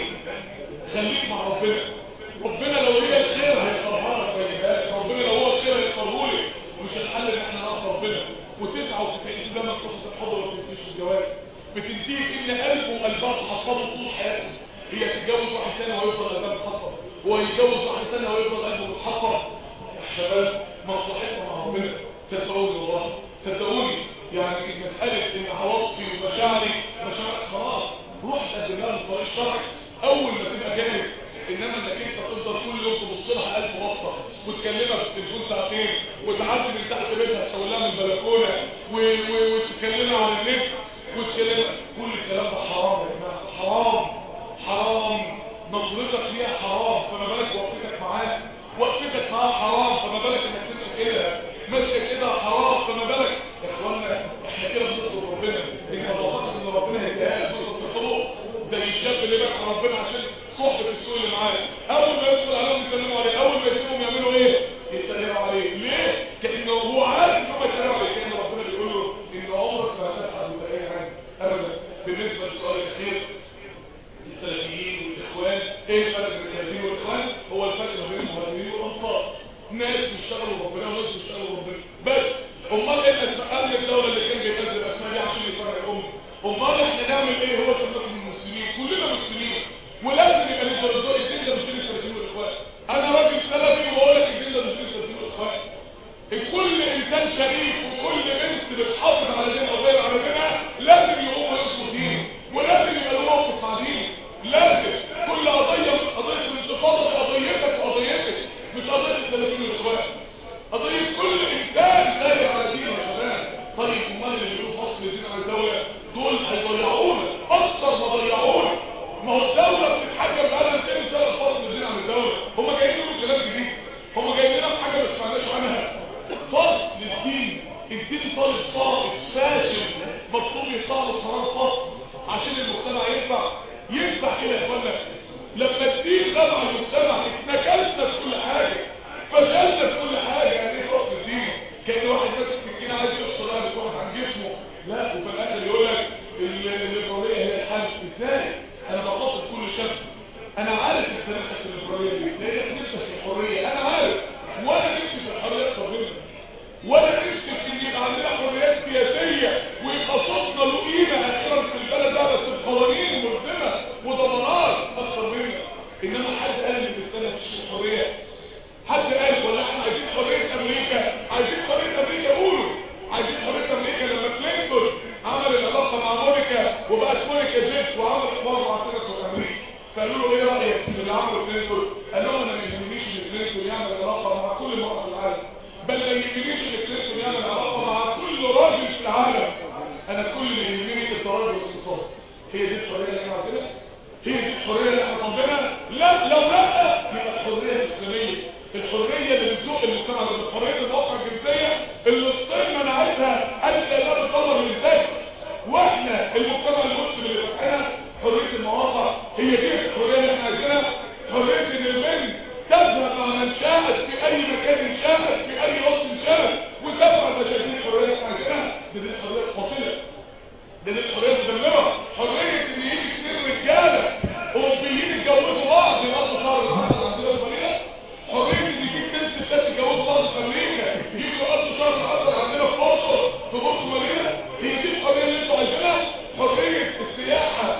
خليك مع ربنا ربنا لو هي الخير هيختارها لك ويجيبها لك ربنا لو هو الخير هيختاره لك مش الحل ان احنا نعصي ربنا و99 ده من قصص الحب ما بتنتهيش في الجواز بتنتهي ان قلبه وقلبها تحفظه طول حياته هي تتجوز واحد ثاني ويفضل قلبها متحفظ هو يتجوز واحد ثاني ويفضل قلبه متحفظ يا شباب مصلحتنا مع ربنا صدقوني والله صدقوني يعني مسألة ان عواطفي ومشاعري مشاعرك خلاص روح تقدم لها الطريق الشرعي اول ما تبقى جاهز انما انك انت تفضل كل يوم تبص لها 1000 وصفه وتكلمها في التليفون ساعتين وتعدي من تحت بيتها تسوي لها من البلكونه و- و- وتكلمها على النت وتكلمها كل الكلام ده حرام يا جماعه حرام حرام نظرتك ليها حرام فما بالك وقفتك معاها وقفتك معاها حرام فما بالك انك تمسك ايدها مسك ايدها حرام فما بالك يا اخوانا احنا كده بنطلب ربنا ان بطاقه ان ربنا هيديها لك في الخلق زي الشاب اللي بقى ربنا عشان صحبة السوق اللي معاه اول ما يدخل عليهم يسلموا عليه اول ما يسيبهم يعملوا ايه يتريقوا عليه ليه كانه هو عارف ان هم يتريقوا عليه كان ربنا بيقول له ان عمرك ما هتفعل بأي حاجه ابدا بالنسبه للسؤال الاخير السلفيين والاخوان ايه الفرق بين السلفيين والاخوان هو الفرق ما بين المهاجرين والانصار ناس بيشتغلوا ربنا وناس بيشتغلوا ربنا بس امال ايه الاسماء قبل الدوله اللي كان بينزل الاسماء دي عشان يفرق الامه امال احنا نعمل ايه هو سبب المسلمين كلنا مسلمين ولازم يبقى لنا الدور الدين ده مش دين السلفيين والاخوان انا راجل سلفي وبقول لك الدين ده مش دين السلفيين والاخوان كل انسان في طالب صائب فاشل مطلوب يطلع له قرار خاص عشان المجتمع ينفع ينفع كده يا اخوانا لما الدين غاب عن المجتمع اتنكلنا في كل حاجه فشلنا في كل حاجه يعني ايه رأس الدين كان واحد ماسك سكينه عايز يقصر رقبه واحد عن جسمه لا وفي الاخر يقول لك ال- الليبراليه هي الحل ازاي انا بخاطب كل شاب انا عارف انت نفسك في الليبراليه دي لانك نفسك في الحريه انا عارف وانا نفسي في الحريه اكتر منك وانا نفسي ان يبقى عندنا حريات سياسيه ويبقى صوتنا له قيمه اخيرا في البلد ده بس بقوانين ملزمه وضمانات اكتر منك انما حد قال ان السنه مفيش حريه حد قال ولا احنا عايزين حريه امريكا عايزين حريه امريكا قولوا عايزين حريه امريكا لما كلينتون عمل العلاقه مع مونيكا وبقت مونيكا جيت وعمل حوار مع سنه امريكا فقالوا له ايه رايك في اللي عمله كلينتون قال لهم انا ما يهمنيش ان كلينتون يعمل علاقه مع كل امراه في العالم بل ما يهمنيش ان كلينتون يعمل علاقه مع كل راجل في العالم انا كل اللي يهمني الضرائب والاقتصاد هي دي الحريه اللي احنا عايزينها هي دي الحريه اللي احنا طالبينها لا لو لا يبقى الحريه الاسلاميه الحريه اللي بتزوق المجتمع ده الحريه المواقع الجنسيه اللي الصين منعتها الا لا تطلب الانتاج واحنا المجتمع المسلم اللي فاتحينها حريه المواقع هي دي الحريه اللي احنا عايزينها حريه ان البنت تذهب مع من شاءت في اي مكان شاءت في اي وقت شاءت وتفعل مشاكل الحريه اللي احنا عايزينها دي الحريه الفاصله دي الحريه المدمره حريه ان يجي اثنين رجاله اوروبيين يتجوزوا بعض يقضوا شهر العسل عندنا في المدينه حريه ان يجي اثنين ستات يتجوزوا بعض في امريكا يجوا يقضوا شهر العسل عندنا في مصر في مصر المدينه هي دي الحريه اللي انتوا عايزينها حريه السياحه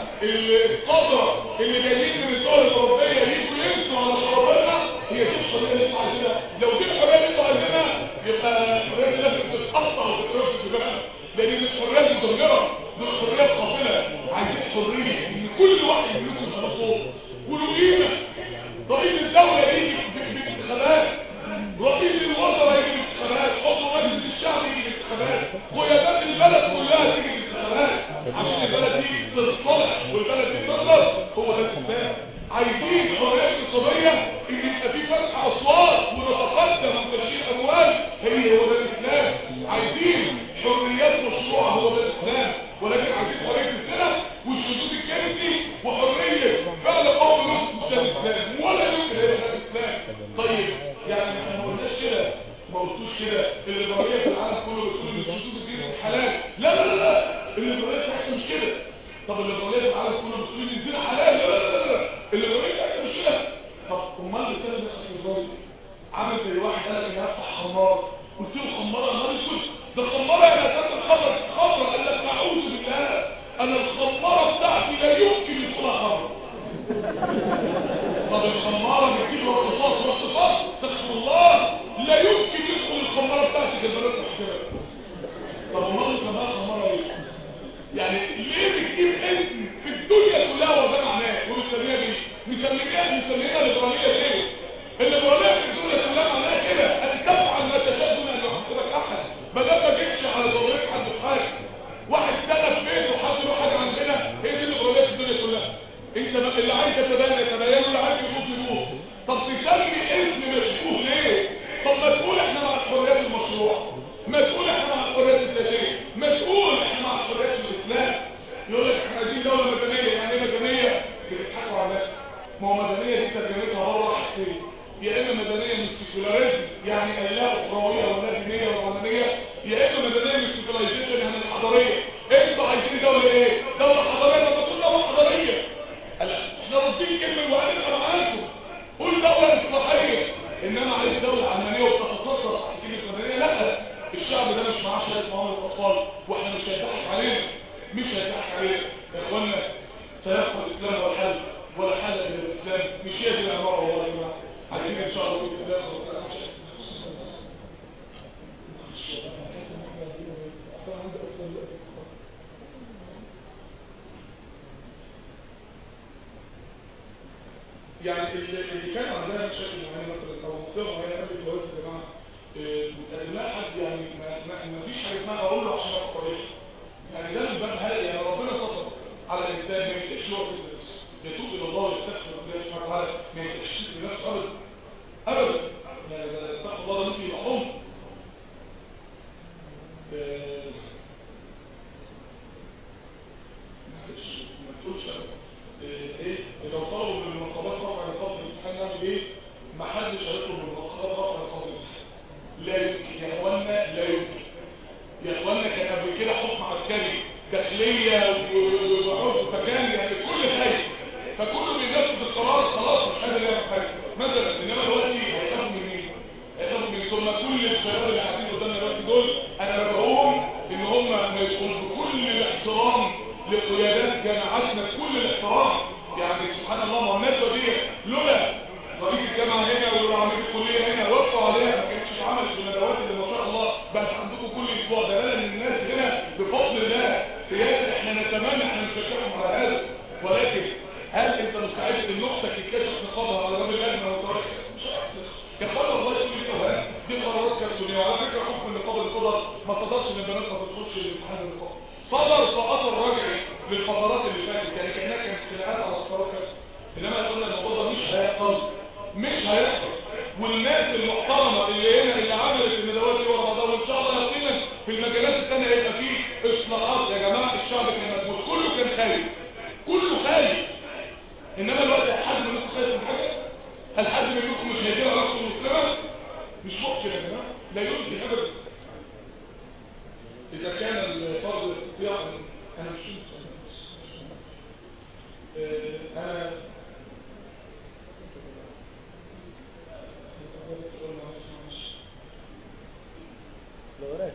القدره اللي جايين من الدول الاوروبيه يجوا يمشوا على شرابنا هي دي الحريه اللي انتوا عايزينها لو دي الحريه اللي انتوا عايزينها يبقى الحريه دي لازم تتقطع وتترفض في الجبهه لان دي الحريه المدمره دي الحريه القاتله عايزين حريه ان كل واحد منكم يبقى صوت وله قيمه رئيس الدوله يجي بالانتخابات رئيس الوزراء يجي بالانتخابات عضو مجلس الشعب يجي بالانتخابات قيادات البلد كلها تيجي بالانتخابات عشان البلد دي تتصلح والبلد دي تنضف هو ده الاسلام عايزين حريه اقتصاديه ان يبقى في فتح اصوات ونتقدم وتشيل اموال هي هو ده الاسلام عايزين حريات مشروعه هو ده الاسلام ولكن عايزين حريه الزنا والشذوذ الجنسي وحريه فعل قوم لهم ده الاسلام ولا يمكن هذا الاسلام طيب يعني احنا ما قلناش كده ما قلتوش كده الليبراليه في العالم كله بتقول ان الشذوذ الجنسي حلال لا لا لا لا الليبراليه بتاعتنا مش كده طب الليبراليه في العالم كله بتقول ان الزنا حلال لا لا لا لا الليبراليه بتاعتنا مش كده طب امال رساله نفسك الليبرالي عامل زي واحد قال لك انا هفتح خمار قلت له خماره نار اسود ده خماره يعني اساس الخمر خمر قال لك اعوذ بالله انا الخماره بتاعتي لا يمكن يدخلها خمر طب الخماره بتجيب رصاص رصاص استغفر الله لا يمكن يدخل الخماره بتاعتي جزرات محجبه طب امال الخماره خماره ايه يعني ليه بتجيب اسم في الدنيا كلها وده معناه ومسميها بيه مسميها مسميها ليبراليه ليه الليبراليه في الدنيا كلها معناها كده ان تفعل ما تشاء دون ان يحاسبك احد ما دام ما جيتش على ضرورة حد في حاجه واحد سنه في بيته وحد له حاجه عندنا هي دي الليبراليه في الدنيا كلها انت ما- اللي عايز يتبين يتبين واللي عايز يموت يموت طب تسمي اسم مشبوه ليه طب ما تقول احنا مع الحريات المشروعه ما تقول احنا مع الحريات السياسيه ما تقول احنا مع الحريات الاسلام يقول لك احنا عايزين دوله مدنيه يعني ايه مدنيه بتضحكوا على نفسك ما هو مدنيه دي ترجمتها بره حاجتين يا اما مدنيه من السيكولاريزم يعني لا اخرويه ولا دينيه ولا علمانيه يا اما مدنيه من السيكولايزيشن يعني الحضاريه انتوا عايزين دوله ايه دوله حضاريه لما تقول دوله حضاريه هلا احنا راضيين كلمه وهنبقى معاكم قول دوله اصلاحيه انما عايز دوله علمانيه وبتتصدر تحت كلمه مدنيه لا الشعب ده مش معاه شهاده معامله الاطفال واحنا مش هيضحك علينا مش هيضحك علينا يا اخوانا سيبقى الاسلام هو الحل ولا حل الا الاسلام مش هي دي العباره والله يا جماعه عايزين ان شاء الله باذن الله يعني اللي اللي كان عندها مشاكل معينه مثلا او مصيبه معينه قبل الجواز يا جماعه إيه، بتقدم لها حد يعني ما, ما, ما فيش حاجه اسمها اقول له عشان ابقى صريح يعني ده من باب هذا يعني ربنا سطر على الانسان ما يتقش له وسط نفسه يتوب الى الله ويستغفر ربنا سبحانه وتعالى ما يتقش لنفسه ابدا ابدا يعني ده استغفر الله ده ممكن يبقى حمق إيه، ما حدش هيطلب من المؤخرات رفع القبر لا يمكن يا اخوانا لا يمكن يا اخوانا كان قبل كده حكم عسكري داخليه وحكم فكان يعني كل حاجه فكله بينفذ القرار خلاص مش قادر يعمل حاجه مثلا انما دلوقتي هيخافوا من مين؟ هيخافوا من ثم كل الشباب اللي قاعدين قدامنا دلوقتي دول انا بدعوهم ان هم ما يدخلوا بكل الاحترام لقيادات جامعاتنا بكل الاحترام يعني سبحان الله ما هو الندوه دي لولا رئيس الجامعه هنا ولولا عميد الكليه هنا وقفوا عليها ما كانتش اتعملت بالندوات اللي ما شاء الله بقت عندكم كل اسبوع دلاله ان الناس هنا بفضل الله سياسه احنا نتمنى احنا نشجعهم على هذا ولكن هل انت مستعد ان نفسك يتكشف نقابها على باب اللجنه والترك مش هيحصل يا اخوانا والله كل دي اوهام دي قرارات كرتونيه وعلى فكره حكم النقابه اللي صدر ما صدرش ان البنات ما تدخلش الامتحان النقابي صدر في اثر رجعي للفترات اللي فاتت يعني كانها كانت خناقات على الفترات انما قلنا الموضوع ده مش هيحصل مش هيحصل والناس المحترمه اللي هنا اللي عملت الندوات دي ورا بعضها وان شاء الله يقينا في المجالات الثانيه هيبقى فيه اصلاحات يا جماعه الشعب كان مسؤول كله كان خايف كله خايف انما الوقت حد منكم خايف من حاجه هل حد منكم مش هيجي على راسه من السماء مش ممكن يا جماعه لا يمكن ابدا اذا كان الفرض يستطيع انا مش انا لو وراك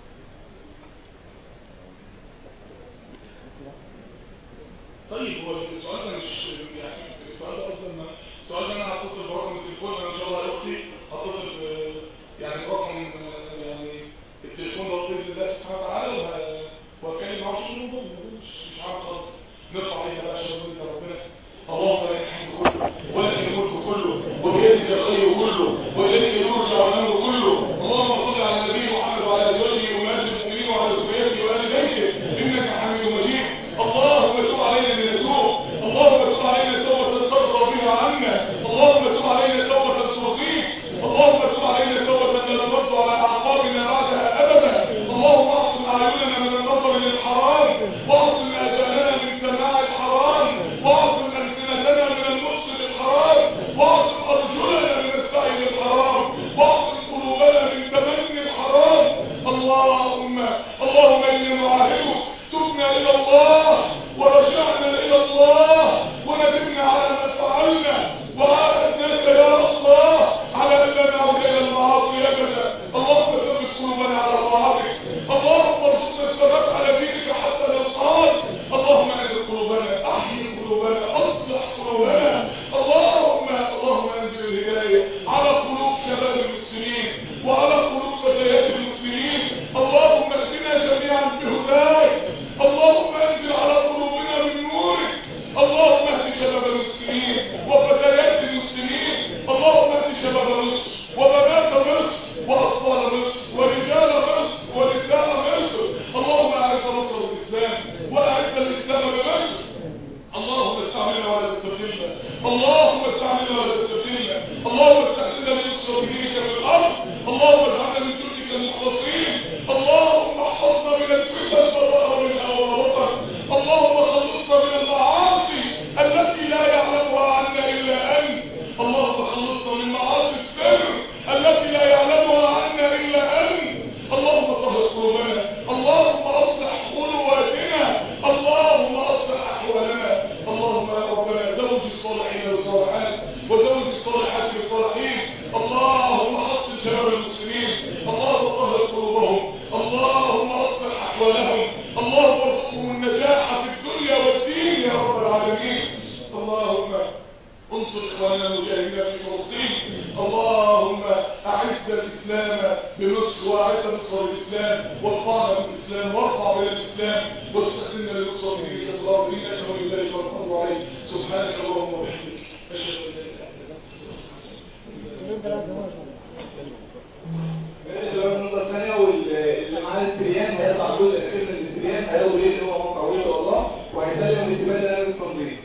طيب هو السؤال ده مش يعني السؤال ده اصلا ما السؤال ده انا هتصل برقم التليفون انا ان شاء الله يا اختي هتصل ب- يعني برقم آه، يعني التليفون ده باذن الله سبحانه وتعالى وه- وهتكلم معاه في الموضوع مش مش عارف خالص نرفع عليها بقى عشان انت ربنا اللهم لك الحمد كله ولك الملك كله وبيدك الخير كله واليك يرجع الامر كله اللهم صل على النبي محمد وعلى ازواجه وامهات المؤمنين وعلى ذريته وال بيته انك حميد مجيد اللهم تب علينا من الذنوب اللهم تب علينا توبه ترضى بها عنا اللهم تب علينا توبه ترضيك اللهم تب علينا توبه لا نرد على اعقابنا بعدها ابدا اللهم اعصم اعيننا من النظر للحرام واعصم اذاننا من سماع الحرام واعصم السنتنا من النص للحرام واعصم ارجلنا من السعي للحرام واعصم قلوبنا من تمني الحرام اللهم اللهم اني نعاهدك تبنا الى الله ورجعنا الى الله وندمنا على ما فعلنا وعاهدناك يا الله على ان لا نعود الى المعاصي ابدا اللهم ثبت قلوبنا على طاعتك اللهم ارزقنا الثبات على دينك حتى نلقاك اللهم انزل قلوبنا احيي قلوبنا اصلح قلوبنا اللهم اللهم انزل الهدايه على قلوب شباب المسلمين وعلى قلوب فتيات المسلمين اللهم اهدنا جميعا بهداك اللهم انزل على قلوبنا من نورك اللهم اهد شباب المسلمين وفتيات المسلمين اللهم اهد شباب مصر وبنات مصر واطفال مصر ورجال مصر ونساء مصر اللهم اعز مصر الاسلام واعز الاسلام بمصر اللهم استعملنا ولا تستبدلنا اللهم استعملنا ولا تستبدلنا اللهم استعملنا لنصر دينك من الارض اللهم اجعلنا من جندك المخلصين اللهم احفظنا من الفتن والظهر منها والوطن اللهم خلصنا من المعاصي التي لا يعلمها عنا الا انت اللهم خلصنا من معاصي السر التي لا يعلمها عنا الا انت اللهم طهر قلوبنا اللهم اصلح قلوبنا اللهم اصلح احوالنا اللهم يا ربنا زوج الصالحين والصالحات وزوج الصالحات والصالحين اللهم حصن شباب المسلمين اللهم طهر قلوبهم اللهم اصلح احوالهم اللهم ارزقهم النجاح في الدنيا والدين يا رب العالمين اللهم انصر اخواننا المجاهدين في فلسطين اللهم اعز الاسلام بمصر واعز مصر بالاسلام وارفعنا بالاسلام وارفع بنا الاسلام واستخدمنا لنصر دينك الله دين اشهد ان لا اله الا انت عليك سبحانك اللهم وبحمدك اشهد ان لا اله الا انت شباب النقطة الثانية واللي معاه السريان هيطلع الجزء الأخير من السريان هياخد ايه اللي هو موقع ويل والله وهيسلم الاتباع ده للتنظيم